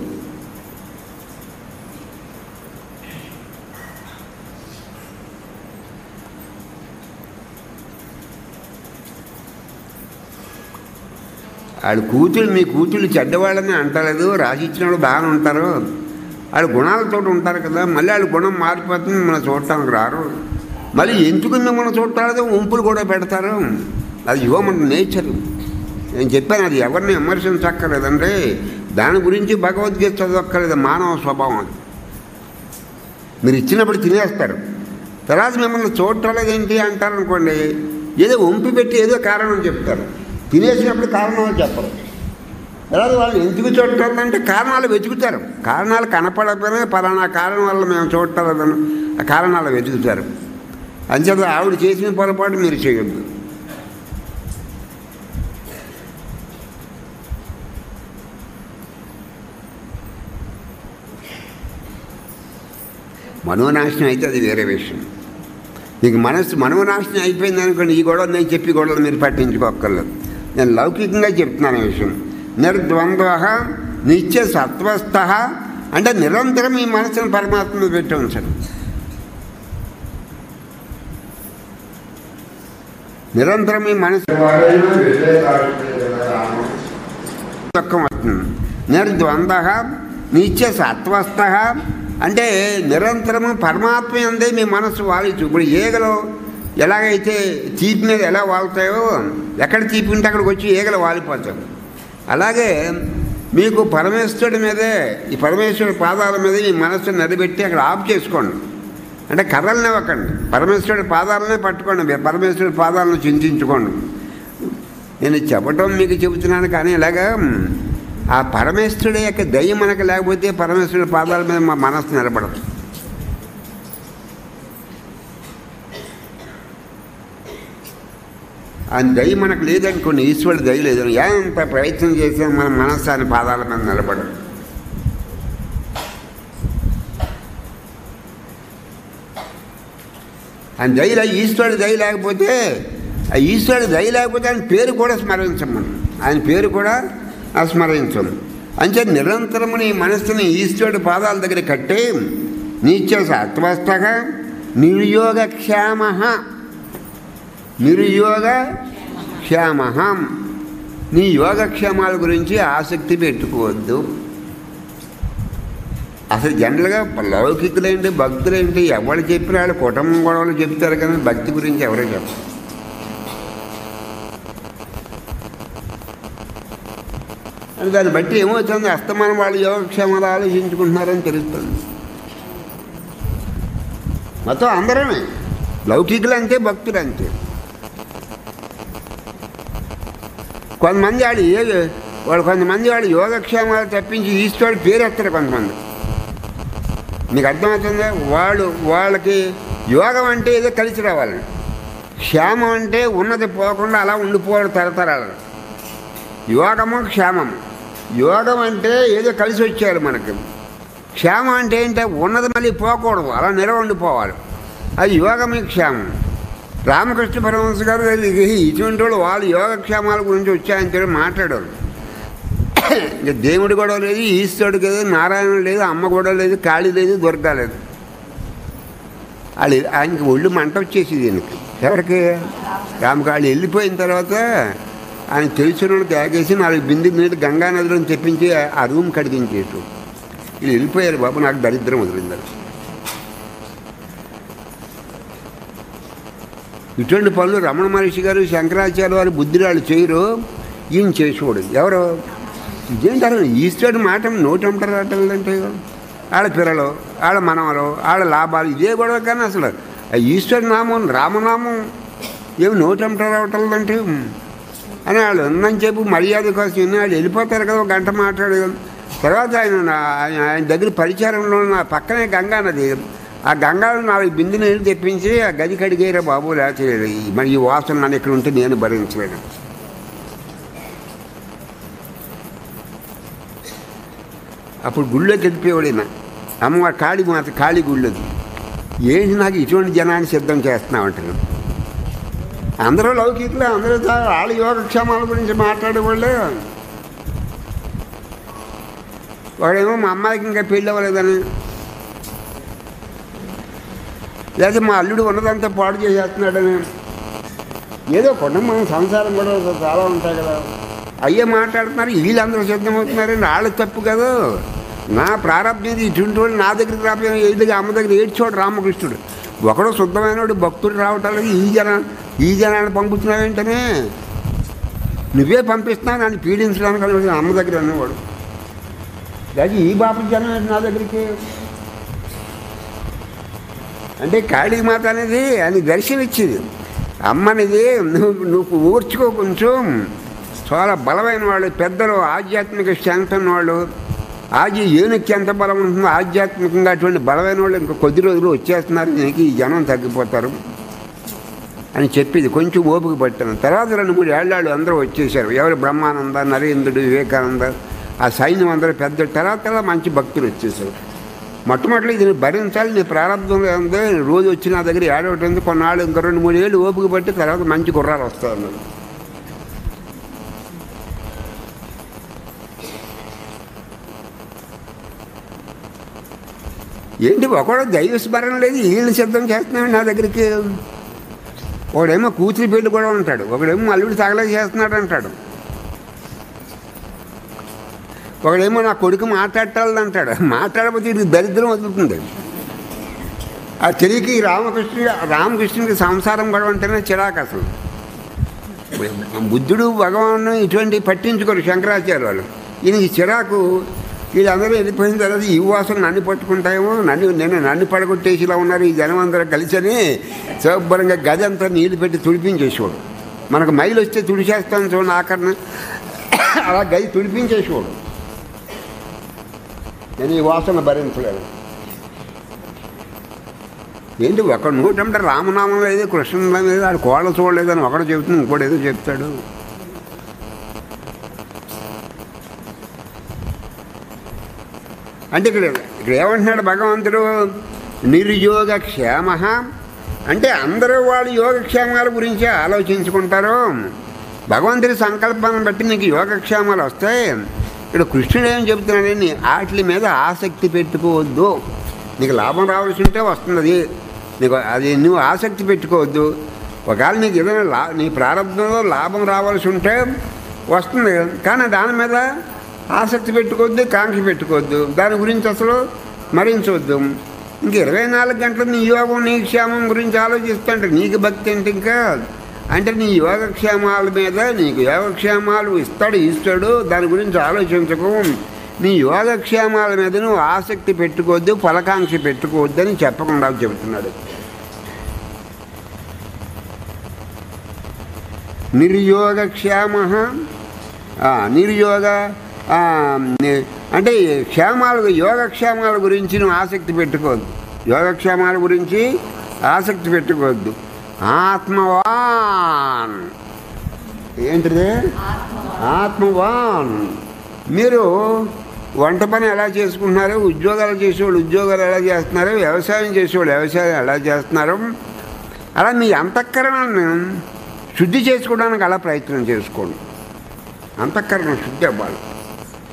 ఆడు కూతురు మీ కూతురు చెడ్డవాళ్ళని అంటలేదు రాసిచ్చిన వాళ్ళు బాగానే ఉంటారు వాళ్ళు గుణాలతో ఉంటారు కదా మళ్ళీ వాళ్ళ గుణం మారిపోతుంది మనం చూడటానికి రారు మళ్ళీ ఎందుకు మిమ్మల్ని చూడటానికి ఉంపులు కూడా పెడతారు అది హ్యూమన్ నేచర్ నేను చెప్పాను అది ఎవరిని విమర్శించక్కర్లేదండి దాని గురించి భగవద్గీత చదవక్కర్లేదు మానవ స్వభావం అది మీరు ఇచ్చినప్పుడు తినేస్తారు తర్వాత మిమ్మల్ని చూడటలేదేంటి అంటారు అనుకోండి ఏదో వంపి పెట్టి ఏదో కారణం చెప్తారు తినేసినప్పుడు కారణాలు చెప్పరు తర్వాత వాళ్ళు ఎందుకు చూడటం కారణాలు వెతుకుతారు కారణాలు కనపడకపోయినా పలానా కారణం వల్ల మేము చూడటలేదని ఆ కారణాలు వెతుకుతారు అంచేత ఆవిడ చేసిన పొరపాటు మీరు చేయొద్దు మనోనాశనం అయితే అది వేరే విషయం నీకు మనస్సు మనోనాశనం అయిపోయింది అనుకోండి ఈ గొడవ నేను చెప్పి గొడవలు మీరు పట్టించుకోక్కర్లేదు నేను లౌకికంగా చెప్తున్నాను ఈ విషయం నిర్ద్వంద్వ నిత్య సత్వస్థ అంటే నిరంతరం ఈ మనసును పరమాత్మ మీద పెట్టి ఉంచండి నిరంతరం ఈ మనసు దుఃఖం వస్తుంది నిర్ద్వంద్వ నిత్య సత్వస్థ అంటే నిరంతరము పరమాత్మ అందే మీ మనసు వాలిచ్చు ఇప్పుడు ఈగలు ఎలాగైతే తీపి మీద ఎలా వాలుతాయో ఎక్కడ తీపి ఉంటే అక్కడికి వచ్చి ఈగలు వాలిపోతాయి అలాగే మీకు పరమేశ్వరుడి మీదే ఈ పరమేశ్వరుడి పాదాల మీద ఈ మనస్సును నిలబెట్టి అక్కడ ఆఫ్ చేసుకోండి అంటే కర్రలనే ఇవ్వకండి పరమేశ్వరుడి పాదాలనే పట్టుకోండి మీరు పరమేశ్వరుడి పాదాలను చింతించుకోండి నేను చెప్పటం మీకు చెబుతున్నాను కానీ ఇలాగా ఆ పరమేశ్వరుడి యొక్క దయ మనకు లేకపోతే పరమేశ్వరుడి పాదాల మీద మా మనస్సు నిలబడదు ఆయన దయ మనకు లేదనుకోండి ఈశ్వరుడు దయ లేదు ఎంత ప్రయత్నం చేసినా మన మనస్సు ఆయన పాదాల మీద నిలబడదు ఆయన దయ లే- ఈశ్వరుడు దయ లేకపోతే ఆ ఈశ్వరుడు దయ లేకపోతే ఆయన పేరు కూడా స్మరించం మనం ఆయన పేరు కూడా ఆ స్మరించం అంతే నిరంతరము నీ మనస్సుని ఈశ్వరుడు పాదాల దగ్గర కట్టి నీత్య సత్వస్థగా నిర్యోగ క్షేమ నిర్యోగ క్షేమ నీ యోగక్షేమాల గురించి ఆసక్తి పెట్టుకోవద్దు అసలు జనరల్గా లౌకికులేంటి భక్తులేంటి ఎవరు చెప్పిన వాళ్ళు కుటుంబం గొడవలు చెప్తారు కానీ భక్తి గురించి ఎవరే చెప్పరు అని దాన్ని బట్టి ఏమవుతుంది అస్తమానం వాళ్ళు యోగక్షేమాలు ఆలోచించుకుంటున్నారని తెలుస్తుంది మొత్తం అందరమే లౌకికులు అంతే భక్తులు అంతే కొంతమంది వాళ్ళు ఏ వాళ్ళు కొంతమంది వాళ్ళు యోగక్షేమాలు తప్పించి ఈశ్వరుడు పేరు ఎత్తారు కొంతమంది మీకు అర్థమవుతుందా వాళ్ళు వాళ్ళకి యోగం అంటే ఏదో కలిసి రావాలి క్షేమం అంటే ఉన్నది పోకుండా అలా ఉండిపోవడం తరతరాలు యోగము క్షేమము యోగం అంటే ఏదో కలిసి వచ్చారు మనకి క్షేమం అంటే ఏంటంటే ఉన్నది మళ్ళీ పోకూడదు అలా నిలవ ఉండిపోవాలి అది యోగమే క్షేమం రామకృష్ణ పరమహంస గారు ఇది- ఇటువంటి వాళ్ళు వాళ్ళు యోగక్షేమాల గురించి వచ్చాయని చెప్పి మాట్లాడారు ఇంకా దేవుడు గొడవ లేదు ఈశ్వరుడు లేదు నారాయణ లేదు అమ్మ గొడవ లేదు కాళీ లేదు దుర్గా లేదు వాళ్ళు ఆయనకి ఒళ్ళు మంట వచ్చేసి దీనికి ఎవరికి రామకాళ్ళు వెళ్ళిపోయిన తర్వాత ఆయన తెలిసిన వాళ్ళు తాగేసి నాలుగు బిందు నీళ్ళు గంగా నదిలో తెప్పించి ఆ రూమ్ కడిగించేటు వీళ్ళు వెళ్ళిపోయారు బాబు నాకు దరిద్రం వదిలిందని ఇటువంటి పనులు రమణ మహర్షి గారు శంకరాచార్య వారు బుద్ధిరాళ్ళు చేయరు ఈయన చేసేవాడు ఎవరు ఇదేంటారు ఈశ్వరుడు మాట నోటంటారు అంటే వాళ్ళ పిల్లలు వాళ్ళ మనవలు వాళ్ళ లాభాలు ఇదే గొడవ కానీ అసలు ఆ ఈశ్వర నామం రామనామం ఏమి నోటంటారు అవటంటే అని వాళ్ళు ఉందని చెప్పి మర్యాద కోసం విని వాళ్ళు వెళ్ళిపోతారు కదా ఒక గంట మాట్లాడు తర్వాత ఆయన నా- ఆయన ఆయన దగ్గర పరిచారంలో నా పక్కనే గంగా నది ఆ గంగాలో నాలుగు బిందు నీళ్ళు తెప్పించి ఆ గది కడిగేరా బాబు లేకపోతే ఈ- మరి ఈ వాసన నన్ను ఇక్కడ ఉంటే నేను భరించలేను అప్పుడు గుళ్ళోకి వెళ్ళిపోయాడు ఈయన అమ్మవారి కాళీ మాత కాళీ గుళ్ళది ఏంటి నాకు ఇటువంటి జనాన్ని సిద్ధం చేస్తున్నామంటారు అందరూ లౌకికులే అందరూ చా- వాళ్ళ యోగక్షేమాల గురించి మాట్లాడేవాళ్ళే వాడేమో మా అమ్మాయికి ఇంకా పెళ్ళి అవ్వలేదని లేదా మా అల్లుడు ఉన్నదంతా పాడు చేసేస్తున్నాడని ఏదో కుటుంబం సంసారం కూడా చాలా ఉంటాయి కదా అయ్యే మాట్లాడుతున్నారు వీళ్ళందరూ సిద్ధమవుతున్నారని వాళ్ళ తప్పు కదా నా ప్రారంభం ఇటువంటి వాళ్ళు నా దగ్గరికి రాబోయే ఏళ్ళుగా అమ్మ దగ్గర ఏడ్చోడు రామకృష్ణుడు ఒకడు శుద్ధమైనవాడు భక్తుడు రావటం లేదు ఈ జన ఈ జనాన్ని పంపుతున్నావు ఏంటనే నువ్వే పంపిస్తున్నావు నన్ను పీడించడానికి అని అమ్మ దగ్గర అనేవాడు దానికి ఈ బాప జనం ఏంటి నా దగ్గరికి అంటే కాళీమాత అనేది అని దర్శనం ఇచ్చింది అమ్మనిది నువ్వు నువ్వు ఊర్చుకో కొంచెం చాలా బలమైన వాళ్ళు పెద్దలు ఆధ్యాత్మిక స్ట్రెంత్ ఉన్నవాళ్ళు ఆది ఏనుక్కి ఎంత బలం ఉంటుందో ఆధ్యాత్మికంగా అటువంటి బలమైన వాళ్ళు ఇంకా కొద్ది రోజులు వచ్చేస్తున్నారు దీనికి ఈ జనం తగ్గిపోతారు అని చెప్పింది కొంచెం ఓపిక పట్టాను తర్వాత రెండు మూడు ఏళ్ళాళ్ళు అందరూ వచ్చేసారు ఎవరు బ్రహ్మానంద నరేంద్రుడు వివేకానంద ఆ సైన్యం అందరూ పెద్ద తర్వాత తర్వాత మంచి భక్తులు వచ్చేసారు మొట్టమొదటి దీన్ని భరించాలి నీ ప్రారంభంలో ఉంది రోజు వచ్చి నా దగ్గర ఏడవటం ఉంది కొన్నాళ్ళు ఇంకా రెండు మూడు ఏళ్ళు ఓపిక పట్టి తర్వాత మంచి గుర్రాలు వస్తాయి అన్నారు ఏంటి ఒకడు దైవ స్మరణ లేదు వీళ్ళు సిద్ధం చేస్తున్నాడు నా దగ్గరికి ఒకడేమో కూతురి పెళ్లి కూడా ఉంటాడు ఒకడేమో అల్లుడు తగలే చేస్తున్నాడు అంటాడు ఒకడేమో నా కొడుకు మాట్లాడాలని అంటాడు మాట్లాడకపోతే ఇది దరిద్రం వదులుతుంది ఆ తెలియక ఈ రామకృష్ణుడి రామకృష్ణుడికి సంసారం గొడవ అంటేనే చిరాకు అసలు బుద్ధుడు భగవాను ఇటువంటి పట్టించుకోరు శంకరాచార్య వాళ్ళు ఈయనకి చిరాకు వీళ్ళందరూ వెళ్ళిపోయిన తర్వాత ఈ వాసన నన్ను పట్టుకుంటాయేమో నన్ను నేను నన్ను పడగొట్టేసి ఇలా ఉన్నారు ఈ జనం అందరూ కలిసని శుభ్రంగా గది అంతా నీళ్లు పెట్టి తుడిపించేసేవాడు మనకు మైలు వస్తే తుడిచేస్తాను చూడండి ఆఖరణ అలా గది తుడిపించేసేవాడు నేను ఈ వాసన భరించలేను ఏంటి ఒక నూటంటే రామనామం లేదు కృష్ణనామం లేదు ఆడు కోళ్ళ చూడలేదని ఒకడు చెబుతుంది ఇంకోటి ఏదో చెప్తాడు అంటే ఇక్కడ ఇక్కడ ఏమంటున్నాడు భగవంతుడు నిర్యోగ క్షేమ అంటే అందరూ వాళ్ళు యోగక్షేమాల గురించి ఆలోచించుకుంటారు భగవంతుడి సంకల్పాన్ని బట్టి నీకు యోగక్షేమాలు వస్తాయి ఇక్కడ కృష్ణుడు ఏం చెబుతున్నాడని వాటి మీద ఆసక్తి పెట్టుకోవద్దు నీకు లాభం రావాల్సి ఉంటే వస్తున్నది నీకు అది నువ్వు ఆసక్తి పెట్టుకోవద్దు ఒకవేళ నీకు ఏదైనా లా నీ ప్రారంభంలో లాభం రావాల్సి ఉంటే వస్తుంది కానీ దాని మీద ఆసక్తి పెట్టుకోవద్దు కాంక్ష పెట్టుకోవద్దు దాని గురించి అసలు మరించవద్దు ఇంక ఇరవై నాలుగు గంటలు నీ యోగం నీ క్షేమం గురించి ఆలోచిస్తుంటే నీకు భక్తి అంటే ఇంకా అంటే నీ యోగక్షేమాల మీద నీకు యోగక్షేమాలు ఇస్తాడు ఇస్తాడు దాని గురించి ఆలోచించకు నీ యోగక్షేమాల మీద నువ్వు ఆసక్తి పెట్టుకోవద్దు ఫలకాంక్ష పెట్టుకోవద్దు అని చెప్పకుండా చెబుతున్నాడు నిర్యోగక్షేమ నిర్యోగ ఆ, ని- అంటే క్షేమాల యోగక్షేమాల గురించి నువ్వు ఆసక్తి పెట్టుకోవద్దు యోగక్షేమాల గురించి ఆసక్తి పెట్టుకోవద్దు ఆత్మవాన్ ఏంటిది ఆత్మవాన్ మీరు వంట పని ఎలా చేసుకుంటున్నారు ఉద్యోగాలు చేసేవాళ్ళు ఉద్యోగాలు ఎలా చేస్తున్నారు వ్యవసాయం చేసేవాళ్ళు వ్యవసాయం ఎలా చేస్తున్నారు అలా మీ అంతఃకరణను శుద్ధి చేసుకోవడానికి అలా ప్రయత్నం చేసుకోండి అంతఃకరణ శుద్ధి అవ్వాలి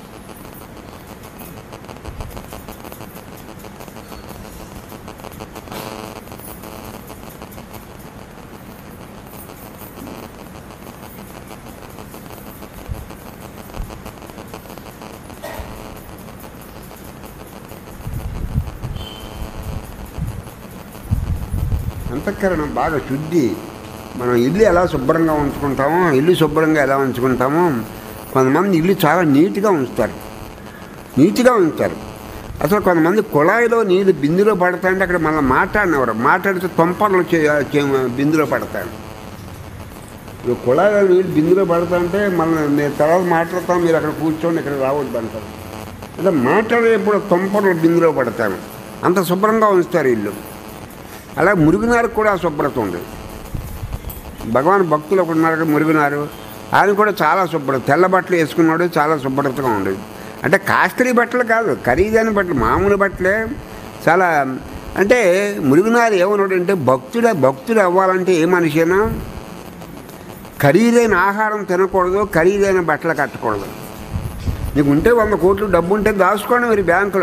అంతఃకరణం బాగా శుద్ధి మనం ఇల్లు ఎలా శుభ్రంగా ఉంచుకుంటామో ఇల్లు శుభ్రంగా ఎలా ఉంచుకుంటామో కొంతమంది ఇల్లు చాలా నీట్గా ఉంచుతారు నీట్గా ఉంచుతారు అసలు కొంతమంది కుళాయిలో నీళ్ళు బిందులో పడతాయంటే అక్కడ మళ్ళీ మాట్లాడినవారు మాట్లాడితే తొంపర్లు చే- చే- బిందులో పడతాయి ఇప్పుడు కుళాయిలో నీళ్ళు బిందులో పడతాయంటే మళ్ళీ నేను తర్వాత మాట్లాడతాం మీరు అక్కడ కూర్చోండి ఇక్కడ రావద్దు అంటారు అంటే మాట్లాడేప్పుడు తొంపర్లు బిందులో పడతాను అంత శుభ్రంగా ఉంచుతారు ఇల్లు అలా మురుగునారు కూడా శుభ్రత ఉంది భగవాన్ భక్తులు ఒకటి ఉన్నారు కదా, మురుగునారు ఆయన కూడా చాలా శుభ్రత తెల్ల బట్టలు వేసుకున్నాడు చాలా శుభ్రతగా ఉండేది అంటే కాస్ట్లీ బట్టలు కాదు ఖరీదైన బట్టలు మామూలు బట్టలే చాలా అంటే మురుగునారు ఏమన్నాడు అంటే భక్తుడ భక్తుడు అవ్వాలంటే ఏ మనిషైనా ఖరీదైన ఆహారం తినకూడదు ఖరీదైన బట్టలు కట్టకూడదు నీకు ఉంటే వంద కోట్లు డబ్బు ఉంటే దాచుకోండి మీరు బ్యాంకులో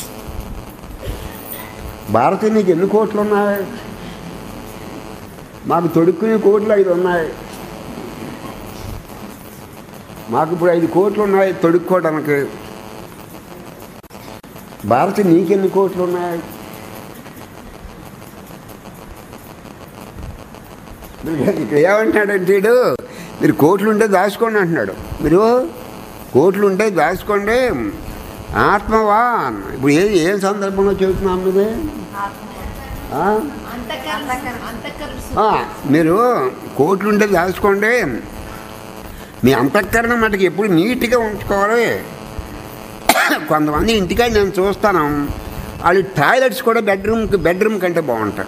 భారతి నీకు ఎన్ని కోట్లు ఉన్నాయి మాకు తొడుక్కునే కోట్లు ఐదు ఉన్నాయి మాకు ఇప్పుడు ఐదు కోట్లు ఉన్నాయి తొడుక్కోవడానికి భారతి నీకెన్ని కోట్లు ఉన్నాయి ఇక్కడ ఏమంటున్నాడంటే వీడు మీరు కోట్లు ఉంటే దాచుకోండి అంటున్నాడు మీరు కోట్లు ఉంటే దాచుకోండి ఆత్మవా ఇప్పుడు ఏ ఏ సందర్భంలో చెబుతున్నాం ఇది ఆ? ఆ, మీరు కోట్లు ఉంటే దాచుకోండి మీ అంతఃకరణ మటుకు ఎప్పుడు నీట్గా ఉంచుకోవాలి కొంతమంది ఇంటికాడ నేను చూస్తాను వాళ్ళు టాయిలెట్స్ కూడా బెడ్రూమ్కి బెడ్రూమ్ కంటే బాగుంటాయి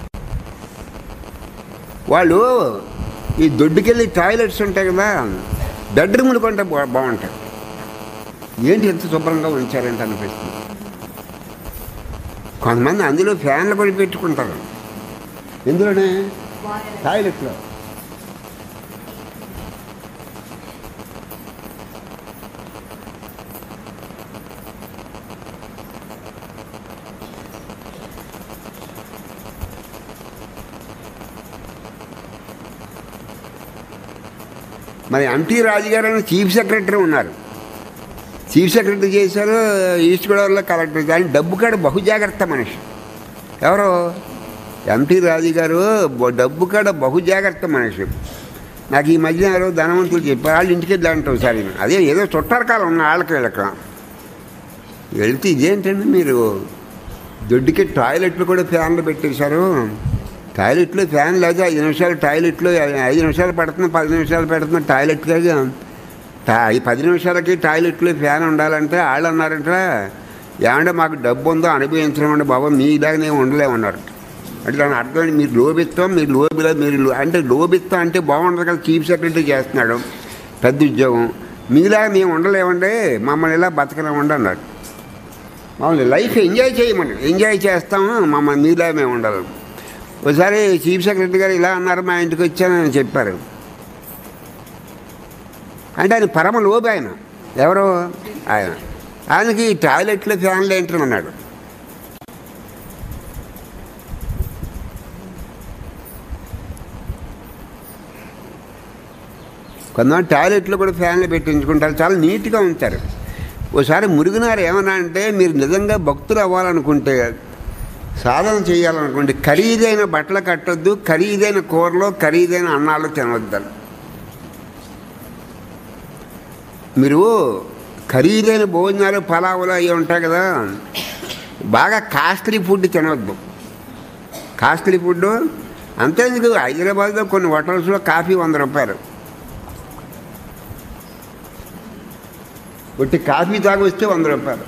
వాళ్ళు ఈ దొడ్డుకెళ్ళి టాయిలెట్స్ ఉంటాయి కదా బెడ్రూమ్లు కొంటే బా బాగుంటాయి ఏంటి ఎంత శుభ్రంగా ఉంచారంటే అనిపిస్తుంది కొంతమంది అందులో ఫ్యాన్లు కూడా పెట్టుకుంటారు ఎందులోనే టాయిలెట్లో మరి ఎంటీ రాజుగారు అని చీఫ్ సెక్రటరీ ఉన్నారు చీఫ్ సెక్రటరీ చేశారు ఈస్ట్ గోదావరిలో కలెక్టర్ కానీ డబ్బు కాడ బహు జాగ్రత్త మనిషి ఎవరు ఎంటీ రాజు గారు బ- డబ్బు కాడ బహు జాగ్రత్త మనిషి నాకు ఈ మధ్య ఎవరో ధనవంతులు చెప్పారు వాళ్ళ ఇంటికి వెళ్ళాలంటే ఒకసారి అదే ఏదో చుట్టారకాలం ఉన్న వాళ్ళకి వెళ్ళక వెళ్తే ఇదేంటండి మీరు దొడ్డికి టాయిలెట్లు కూడా ఫ్యాన్లు పెట్టేశారు టాయిలెట్లో ఫ్యాన్ లేదు ఐదు నిమిషాలు టాయిలెట్లో ఐదు నిమిషాలు పడుతుంది పది నిమిషాలు పెడుతుంది టాయిలెట్కి టా ఈ పది నిమిషాలకి టాయిలెట్లో ఫ్యాన్ ఉండాలంటే వాళ్ళు అన్నారంట ఏమంటే మాకు డబ్బు ఉందో అనుభవించడం బాబా మీ ఇలాగ నేను ఉండలేమన్నారు అంటే దాని అర్థం ఏంటి? మీరు లోబిత్తాం మీరు లోబిలా మీరు లో- అంటే లోబిత్తాం అంటే బాగుండదు కదా చీఫ్ సెక్రటరీ చేస్తున్నాడు పెద్ద ఉద్యోగం మీలా మేము ఉండలేమండి మమ్మల్ని ఇలా బతకలేమండి అన్నారు మమ్మల్ని లైఫ్ ఎంజాయ్ చేయమని ఎంజాయ్ చేస్తాము మమ్మల్ని మీలా మేము ఉండాలి ఒకసారి చీఫ్ సెక్రటరీ గారు ఇలా అన్నారు మా ఇంటికి వచ్చానని చెప్పారు అంటే ఆయన పరమ లోబి ఆయన ఎవరు ఆయన ఆయనకి టాయిలెట్లో ఫ్యాన్లు ఏంటని అన్నాడు కొంతమంది టాయిలెట్లో కూడా ఫ్యాన్లు పెట్టించుకుంటారు చాలా నీట్గా ఉంచారు ఒకసారి మురుగునారు ఏమన్నా అంటే మీరు నిజంగా భక్తులు అవ్వాలనుకుంటే సాధన చేయాలనుకుంటే ఖరీదైన బట్టలు కట్టొద్దు ఖరీదైన కూరలో ఖరీదైన అన్నాలు తినవద్దని మీరు ఖరీదైన భోజనాలు పలావులు అవి ఉంటాయి కదా బాగా కాస్ట్లీ ఫుడ్ తినవద్దు కాస్ట్లీ ఫుడ్ అంతేందుకు హైదరాబాద్లో కొన్ని హోటల్స్లో కాఫీ వంద రూపాయలు ఒట్టి కాఫీ తాగి వస్తే వంద రూపాయలు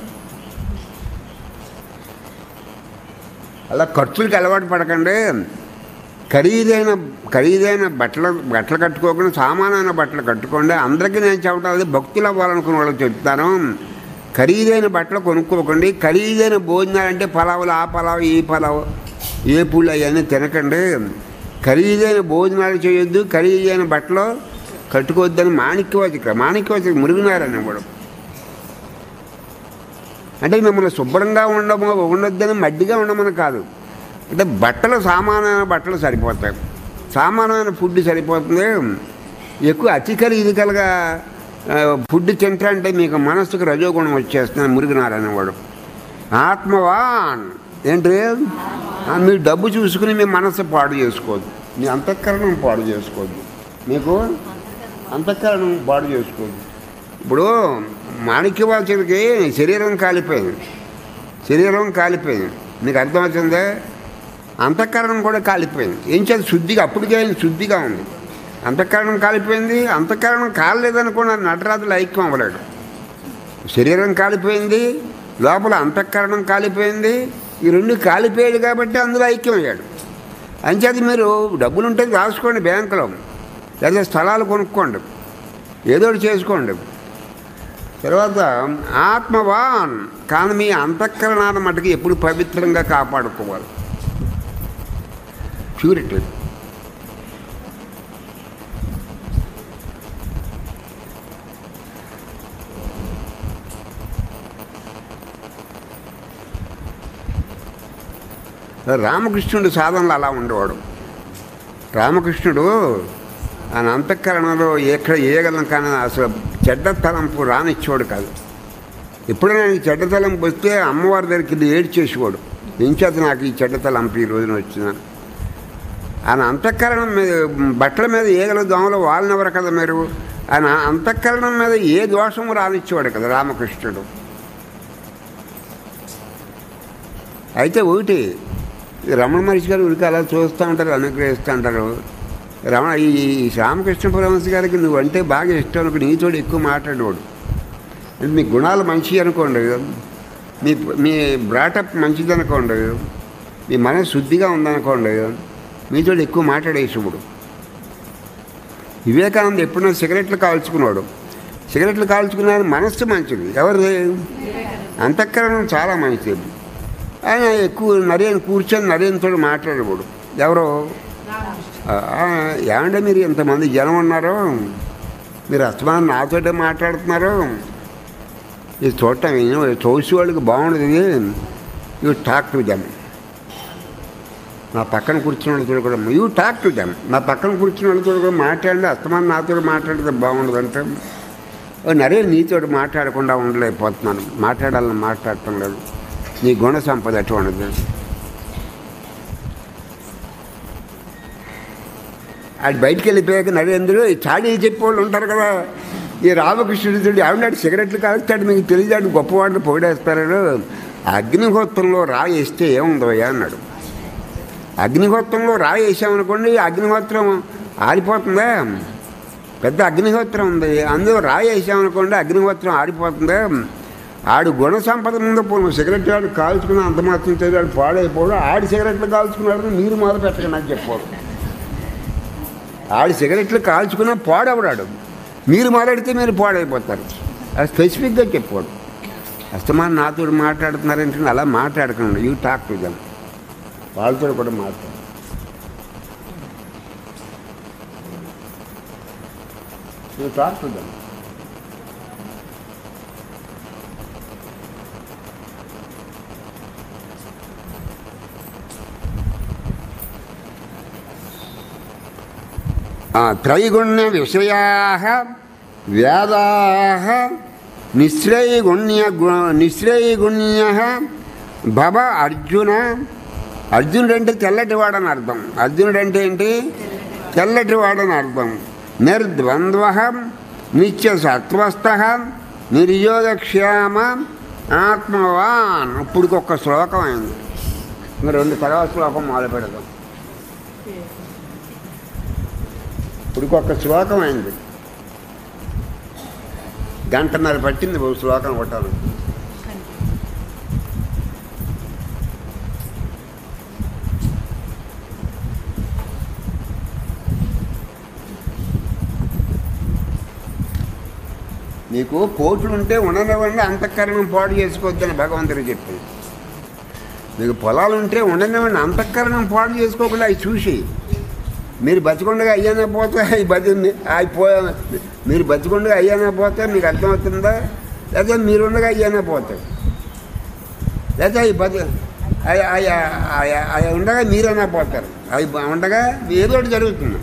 అలా ఖర్చులకి అలవాటు పడకండి ఖరీదైన ఖరీదైన బట్టలు బట్టలు కట్టుకోకుండా సామాన్యమైన బట్టలు కట్టుకోండి అందరికీ నేను చెప్పడం అది భక్తులు అవ్వాలనుకున్న వాళ్ళకి చెప్తాను ఖరీదైన బట్టలు కొనుక్కోకండి ఖరీదైన భోజనాలు అంటే పలావులు ఆ పలావు ఈ పలావు ఏ పూలు అవన్నీ తినకండి ఖరీదైన భోజనాలు చేయొద్దు ఖరీదైన బట్టలు కట్టుకోవద్దని మాణిక్యవాచిక మాణిక్యవాచిక మురుగునారని కూడా అంటే మిమ్మల్ని శుభ్రంగా ఉండము ఉండొద్దని మడ్డిగా ఉండమని కాదు అంటే బట్టలు సామాన్యమైన బట్టలు సరిపోతాయి సామాన్యమైన ఫుడ్ సరిపోతుంది ఎక్కువ అతి ఖరీదు కలగా ఆ, ఫుడ్ తింటా అంటే మీకు మనస్సుకు రజోగుణం వచ్చేస్తుంది మురుగునారని వాడు ఆత్మవాన్ ఏంటి ఆ, మీరు డబ్బు చూసుకుని మీ మనసు పాడు చేసుకోవద్దు మీ అంతఃకరణం పాడు చేసుకోవద్దు మీకు అంతఃకరణం పాడు చేసుకోవద్దు ఇప్పుడు మాణిక్యవాచుడికి శరీరం కాలిపోయింది శరీరం కాలిపోయింది మీకు అర్థమవుతుందా అంతఃకరణం కూడా కాలిపోయింది ఏం చేయాలి శుద్ధిగా అప్పటికే ఆయన శుద్ధిగా ఉంది అంతఃకరణం కాలిపోయింది అంతఃకరణం కాలలేదనుకున్న నటరాజులు ఐక్యం అవ్వలేడు శరీరం కాలిపోయింది లోపల అంతఃకరణం కాలిపోయింది ఈ రెండు కాలిపోయాడు కాబట్టి అందులో ఐక్యమయ్యాడు అంచేది మీరు డబ్బులు ఉంటే రాసుకోండి బ్యాంకులో లేదా స్థలాలు కొనుక్కోండి ఏదో ఒకటి చేసుకోండి తర్వాత ఆత్మవాన్ కానీ మీ అంతఃకరణాన్ని మటుకు ఎప్పుడు పవిత్రంగా కాపాడుకోవాలి ప్యూరిటీ రామకృష్ణుడు సాధనలు అలా ఉండేవాడు రామకృష్ణుడు ఆయన అంతఃకరణలో ఎక్కడ ఏగలం కానీ అసలు చెడ్డ తలంపు రానిచ్చేవాడు కాదు ఎప్పుడైనా ఆయనకి చెడ్డ తలంపు వస్తే అమ్మవారి దగ్గరికి వెళ్ళి ఏడ్చేసేవాడు ఎంచేత నాకు ఈ చెడ్డ తలంపు ఈ రోజున వచ్చిన ఆయన అంతఃకరణం మీద బట్టల మీద ఏగల దోమలు వాళ్ళనెవరు కదా మీరు ఆయన అంతఃకరణం మీద ఏ దోషము రానిచ్చేవాడు కదా రామకృష్ణుడు అయితే ఒకటి ఈ రమణ మహర్షి గారు ఉరికి అలా చూస్తూ ఉంటారు అనుగ్రహిస్తూ ఉంటారు రమణ ఈ ఈ రామకృష్ణ పరమహంస గారికి నువ్వు అంటే బాగా ఇష్టం అనుకో నీతోడు ఎక్కువ మాట్లాడేవాడు అంటే మీ గుణాలు మంచివి అనుకోండి మీ మీ బ్రాటప్ మంచిది అనుకోండి మీ మనసు శుద్ధిగా ఉందనుకోండి మీతో ఎక్కువ మాట్లాడేసేవాడు వివేకానంద ఎప్పుడైనా సిగరెట్లు కాల్చుకున్నాడు సిగరెట్లు కాల్చుకున్న మనస్సు మంచిది ఎవరిది అంతఃకరణం చాలా మంచిది ఆయన ఎక్కువ నరేన్ కూర్చొని నరేన్తో మాట్లాడేవాడు ఎవరో ఏమంటే మీరు ఇంతమంది జనం ఉన్నారు మీరు అస్తమానం నాతోటే మాట్లాడుతున్నారు ఇది చూడటం చూసి వాళ్ళకి బాగుండదు యూ టాక్ టు దెమ్ నా పక్కన కూర్చున్న వాళ్ళతో కూడా యూ టాక్ టు దెమ్ నా పక్కన కూర్చున్న వాళ్ళతో కూడా మాట్లాడి అస్తమానం నాతో మాట్లాడితే బాగుండదు అంటే నరే నీతో మాట్లాడకుండా ఉండలేకపోతున్నాను మాట్లాడాలని మాట్లాడటం లేదు నీ గుణ సంపద అటువంటిది ఆడు బయటికి వెళ్ళిపోయాక నరేంద్రుడు ఈ చాడీ చెప్పేవాళ్ళు ఉంటారు కదా ఈ రామకృష్ణుడు ఆవిడాడు సిగరెట్లు కాల్చాడు మీకు తెలియదాడు గొప్పవాడిని పొగిడేస్తాడు అగ్నిహోత్రంలో రాయి వేస్తే ఏముందయ్యా అన్నాడు అగ్నిహోత్రంలో రాయి వేసామనుకోండి అగ్నిహోత్రం ఆరిపోతుందా పెద్ద అగ్నిహోత్రం ఉంది అందులో రాయి వేసామనుకోండి అగ్నిహోత్రం ఆరిపోతుందా ఆడు గుణ సంపద ముందు పోను సిగరెట్ వాడు కాల్చుకున్న అంత మాత్రం తెలియదు పాడైపోడు ఆడి సిగరెట్లు కాల్చుకున్నాడు మీరు మొదలు పెట్టక నాకు చెప్పాడు ఆడి సిగరెట్లు కాల్చుకున్న పాడవడాడు మీరు మాట్లాడితే మీరు పాడైపోతారు అది స్పెసిఫిక్గా చెప్పాడు అస్తమాన్ నాతో మాట్లాడుతున్నారంటే అలా మాట్లాడకండి యూ టాక్ టు దమ్ వాళ్ళతో కూడా మాట్లాడు యూ టాక్ టు దమ్ త్రైగుణ్య విషయా వేదా నిశ్రయగుణ్య నిశ్రయగుణ్య భవ అర్జున అర్జునుడు అంటే తెల్లటివాడని అర్థం అర్జునుడు అంటే ఏంటి తెల్లటివాడని అర్థం నిర్ద్వంద్వ నిత్య సత్వస్థ నిర్యోగక్షేమ ఆత్మవాన్ ఇప్పుడు ఒక శ్లోకం అయింది ఇంకా రెండు తర్వాత శ్లోకం మొదలు పెడదాం ఇప్పుడు ఒక శ్లోకం అయింది గంటన్నర పట్టింది ఒక శ్లోకం కొట్టాలి నీకు కోట్లు ఉంటే ఉండనివ్వండి అంతఃకరణం పాడు చేసుకోవద్దని భగవంతుడు చెప్పింది మీకు పొలాలు ఉంటే ఉండనివ్వండి అంతఃకరణం పాడు చేసుకోకుండా అవి చూసి మీరు బతికొండగా అయ్యానే పోతే అవి బతి అయిపోయా మీరు బతికొండగా అయ్యానే పోతే మీకు అర్థమవుతుందా లేదా మీరు ఉండగా అయ్యానే పోతాయి లేదా అవి బతి అవి అవి ఉండగా మీరైనా పోతారు అవి ఉండగా ఏదో ఒకటి జరుగుతుంది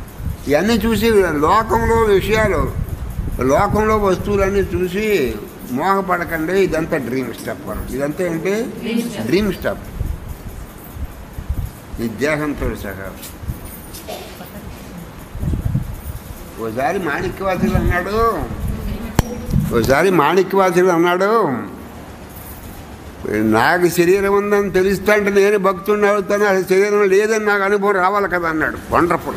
ఇవన్నీ చూసి లోకంలో విషయాలు లోకంలో వస్తువులన్నీ చూసి మోహపడకండి ఇదంతా డ్రీమ్ స్టఫ్ ఇదంతా ఏంటి డ్రీమ్ స్టఫ్ ఈ దేహంతో సహా ఓసారి మాణిక్యవాసులు అన్నాడు ఓసారి మాణిక్యవాసులు అన్నాడు నాకు శరీరం ఉందని తెలుస్తా అంటే నేను భక్తుడిని అవుతాను అది శరీరం లేదని నాకు అనుభవం రావాలి కదా అన్నాడు వండర్ఫుల్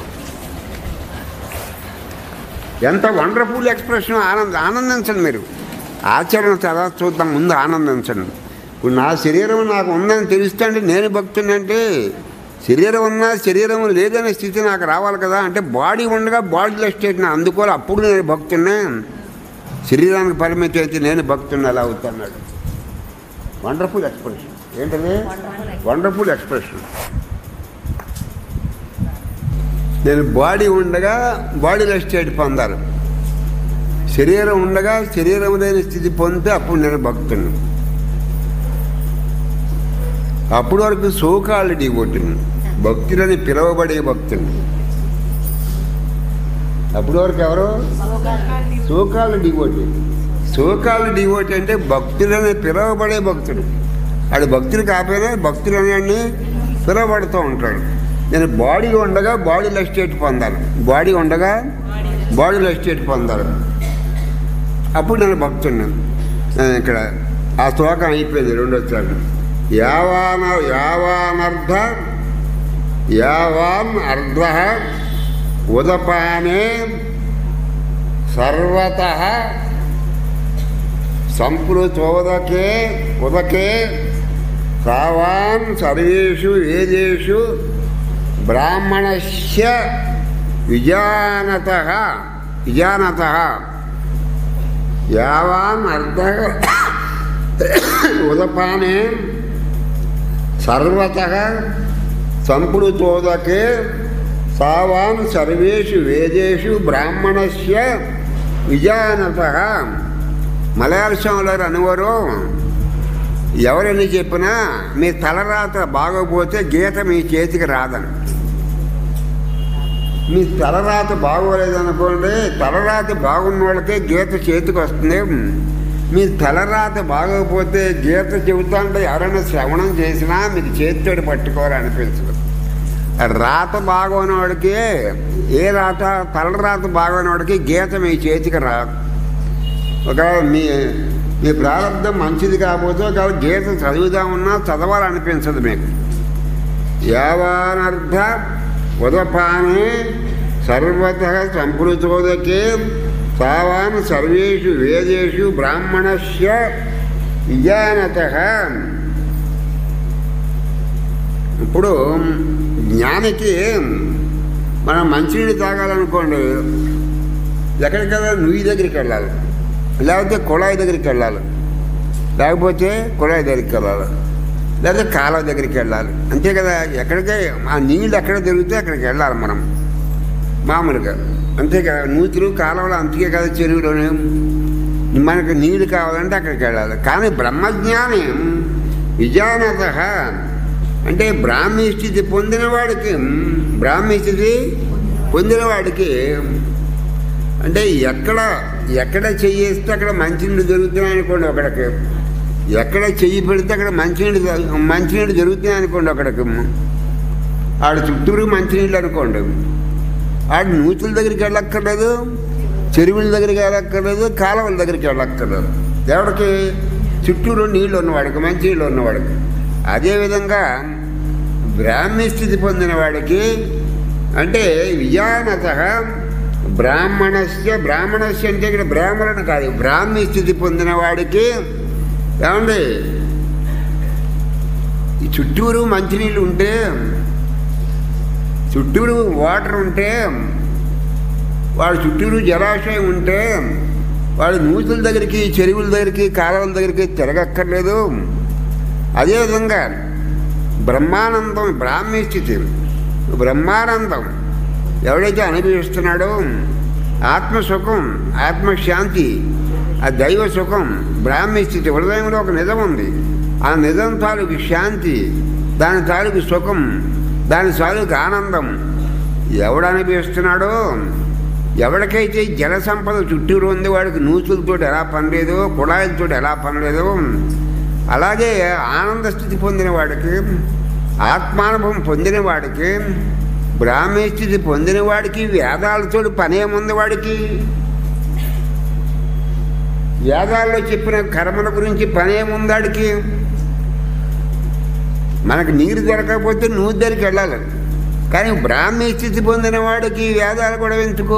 ఎంత వండర్ఫుల్ ఎక్స్ప్రెషన్ ఆనంద ఆనందించండి మీరు ఆచరణ తర్వాత చూద్దాం ముందు ఆనందించండి ఇప్పుడు నా శరీరం నాకు ఉందని తెలుస్తుంటే నేను భక్తుని అంటే శరీరం ఉన్నా శరీరం లేదనే స్థితి నాకు రావాలి కదా అంటే బాడీ ఉండగా బాడీలో స్టేట్ నా అందుకోవాలి అప్పుడు నేను భక్తున్నే శరీరానికి పరిమితి అయితే నేను భక్తుని ఎలా అవుతున్నాడు వండర్ఫుల్ ఎక్స్ప్రెషన్ ఏంటది వండర్ఫుల్ ఎక్స్ప్రెషన్ నేను బాడీ ఉండగా బాడీలో స్టేట్ పొందాలి శరీరం ఉండగా శరీరం లేని స్థితి పొందితే అప్పుడు నేను భక్తుని అప్పటి వరకు సోకాళ్ళు డివోటిని భక్తులని పిలువబడే భక్తుని అప్పటి వరకు ఎవరు సోకాళ్ళు డివోటి సోకాళ్ళు డివోటి అంటే భక్తులని పిలువబడే భక్తుడు ఆడు భక్తులు కాకపోయినా భక్తులు అని పిలువబడుతూ ఉంటాడు నేను బాడీ ఉండగా బాడీలో స్టేట్ పొందాలి బాడీ ఉండగా బాడీలో స్టేట్ పొందాలి అప్పుడు నేను భక్తుడిని నేను ఇక్కడ ఆ శ్లోకం అయిపోయింది రెండో శ్లోకం యావాన యావానర్ధ యావాన్ అర్ధ ఉదపానే సర్వత సంప్లుతోదకే ఉదకే తావాన్ సర్వేషు వేదేషు బ్రాహ్మణస్య విజానత విజానత యావాన్ అర్ధ ఉదపానే సర్వత సంప్లుతోదకే సావాన్ సర్వేషు వేదేషు బ్రాహ్మణస్య విజానత మలయాళంలో అనువరు ఎవరని చెప్పినా మీ తలరాత బాగోపోతే గీత మీ చేతికి రాదని మీ తలరాత బాగోలేదనుకోండి తలరాత బాగున్న వాళ్ళకే గీత చేతికి వస్తుంది మీ తలరాత బాగోకపోతే గీత చెబుతా అంటే ఎవరైనా శ్రవణం చేసినా మీకు చేతితోటి పట్టుకోవాలనిపించదు రాత బాగోని వాడికి ఏ రాత తలరాత బాగోని వాడికి గీత మీ చేతికి రాదు ఒకవేళ మీ మీ ప్రారంభం మంచిది కాకపోతే ఒకవేళ గీత చదువుదామన్నా చదవాలనిపించదు మీకు యావానర్థ ఉదపానే సర్వత సంపృతోదకే తావాన్ సర్వేషు వేదేషు బ్రాహ్మణస్య విజానత ఇప్పుడు జ్ఞానికి మనం మంచినీళ్ళు తాగాలనుకోండి ఎక్కడికి వెళ్ళాలి నుయ్యి దగ్గరికి వెళ్ళాలి లేకపోతే కుళాయి దగ్గరికి వెళ్ళాలి లేకపోతే కుళాయి దగ్గరికి వెళ్ళాలి లేకపోతే కాలువ దగ్గరికి వెళ్ళాలి అంతే కదా ఎక్కడికే ఆ నీళ్ళు ఎక్కడ దొరికితే అక్కడికి వెళ్ళాలి మనం మామూలుగా అంతే కదా నూతులు కాలువలు అంతే కదా చెరువులోనే మనకు నీళ్ళు కావాలంటే అక్కడికి వెళ్ళాలి కానీ బ్రహ్మజ్ఞాని విజానత అంటే బ్రాహ్మీ స్థితి పొందినవాడికి బ్రాహ్మీ స్థితి పొందినవాడికి అంటే ఎక్కడ ఎక్కడ చెయ్యేస్తే అక్కడ మంచినీళ్ళు దొరుకుతున్నాయి అనుకోండి ఒకడికి ఎక్కడ చెయ్యి పెడితే అక్కడ మంచినీళ్ళు దొ- మంచినీళ్ళు దొరుకుతున్నాయి అనుకోండి ఒకడికి ఆడ చుట్టూరు మంచినీళ్ళు అనుకోండి ఆడు నూతుల దగ్గరికి వెళ్ళక్కర్లేదు చెరువుల దగ్గరికి వెళ్ళక్కర్లేదు కాలువల దగ్గరికి వెళ్ళక్కర్లేదు ఎవడికి చుట్టూరు నీళ్ళు ఉన్నవాడికి మంచి నీళ్ళు ఉన్నవాడికి అదేవిధంగా బ్రాహ్మీ స్థితి పొందిన వాడికి అంటే విజానత బ్రాహ్మణస్య బ్రాహ్మణస్య అంటే ఇక్కడ బ్రాహ్మణుడు కాదు బ్రాహ్మీ స్థితి పొందిన వాడికి ఏమండి ఈ చుట్టూరు మంచినీళ్ళు ఉంటే చుట్టూరు వాటర్ ఉంటే వాడు చుట్టూరు జలాశయం ఉంటే వాడు నూతుల దగ్గరికి చెరువుల దగ్గరికి కాలువల దగ్గరికి తిరగక్కర్లేదు అదేవిధంగా బ్రహ్మానందం బ్రాహ్మీ స్థితి బ్రహ్మానందం ఎవడైతే అనుభవిస్తున్నాడో ఆత్మసుఖం ఆత్మశాంతి ఆ దైవ సుఖం బ్రాహ్మీ స్థితి హృదయంలో ఒక నిజం ఉంది ఆ నిజం తాలూకు శాంతి దాని తాలూకు సుఖం దాని తాలూకు ఆనందం ఎవడు అనుభవిస్తున్నాడో ఎవరికైతే జల సంపద చుట్టూరు ఉంది వాడికి నూతులతో ఎలా పని లేదో కుళాయిలతో ఎలా పని లేదో అలాగే ఆనంద స్థితి పొందిన వాడికి ఆత్మానుభవం పొందిన వాడికి బ్రాహ్మీ స్థితి పొందిన వాడికి వేదాలతో పనేముంది వాడికి వేదాల్లో చెప్పిన కర్మల గురించి పనేముందాడికి మనకు నీరు దొరకకపోతే నువ్వు దగ్గరికి వెళ్ళాలి కానీ బ్రాహ్మీ స్థితి పొందిన వాడికి వేదాలు కూడా ఎందుకు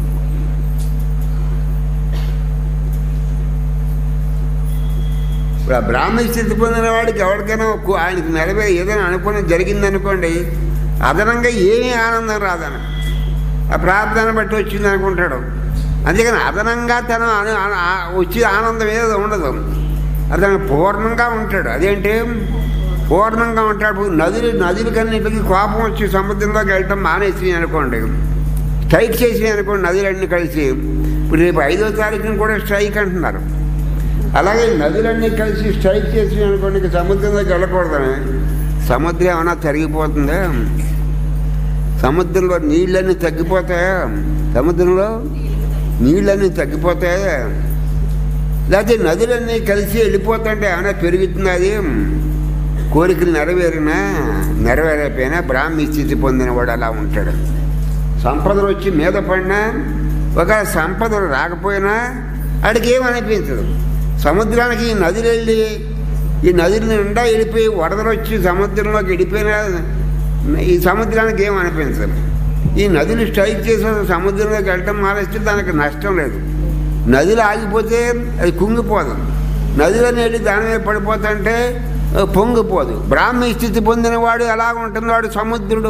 ఇప్పుడు ఆ బ్రాహ్మీ స్థితి పొందిన వాడికి ఎవరికైనా ఒక్క- ఆయనకి నెరవేర ఏదైనా అనుకుని జరిగిందనుకోండి అదనంగా ఏమీ ఆనందం రాదన ఆ ప్రార్థన బట్టి వచ్చింది అనుకుంటాడు అందుకని అదనంగా తన అను- అను- ఆ- వచ్చే ఆనందం ఏదో ఉండదు అతను పూర్ణంగా ఉంటాడు అదేంటి పూర్ణంగా ఉంటాడు ఇప్పుడు నదులు నదులకన్నిటికి కోపం వచ్చి సముద్రంలోకి వెళ్ళటం మానేసి అనుకోండి స్ట్రైక్ చేసి అనుకోండి నదులన్నీ కలిసి ఇప్పుడు రేపు ఐదో తారీఖున కూడా స్ట్రైక్ అంటున్నారు అలాగే నదులన్నీ కలిసి స్ట్రైక్ చేసి అనుకోండి ఇక సముద్రంలోకి వెళ్ళకూడదని సముద్రం ఏమైనా తరిగిపోతుందా సముద్రంలో నీళ్ళన్నీ తగ్గిపోతాయా సముద్రంలో నీళ్ళన్నీ తగ్గిపోతాయా లేకపోతే నదులన్నీ కలిసి వెళ్ళిపోతుంటే ఏమైనా పెరుగుతుంది అది కోరికలు నెరవేరినా నెరవేరైపోయినా బ్రాహ్మీ స్థితి పొందిన వాడు అలా ఉంటాడు సంపదలు వచ్చి మీద పడినా ఒక సంపదలు రాకపోయినా వాడికి ఏమనిపించదు సముద్రానికి ఈ నదులు వెళ్ళి ఈ నదుల నిండా వెళ్ళిపోయి వరదలు వచ్చి సముద్రంలోకి వెళ్ళిపోయినా ఈ సముద్రానికి ఏమనిపించదు ఈ నదులు స్ట్రైక్ చేసి సముద్రంలోకి వెళ్ళటం మానేస్తే దానికి నష్టం లేదు నదులు ఆగిపోతే అది కుంగిపోదు నదులని వెళ్ళి దాని మీద పడిపోతుంటే ఆ, పొంగిపోదు బ్రాహ్మీ స్థితి పొందిన వాడు ఎలా ఉంటుంది వాడు సముద్రుడు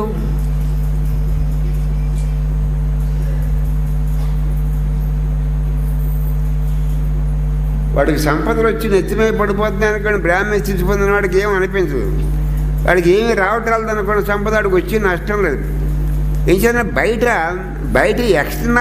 వాడికి సంపదలు వచ్చి నెత్తిమై పడిపోతుంది అనుకోండి బ్రాహ్మీ స్థితి పొందిన వాడికి ఏం అనిపించదు వాడికి ఏమీ రావట్లేదు అనుకోండి సంపద వాడికి వచ్చి నష్టం లేదు ఏం చేయాలి బయట బయట ఎక్స్టర్నల్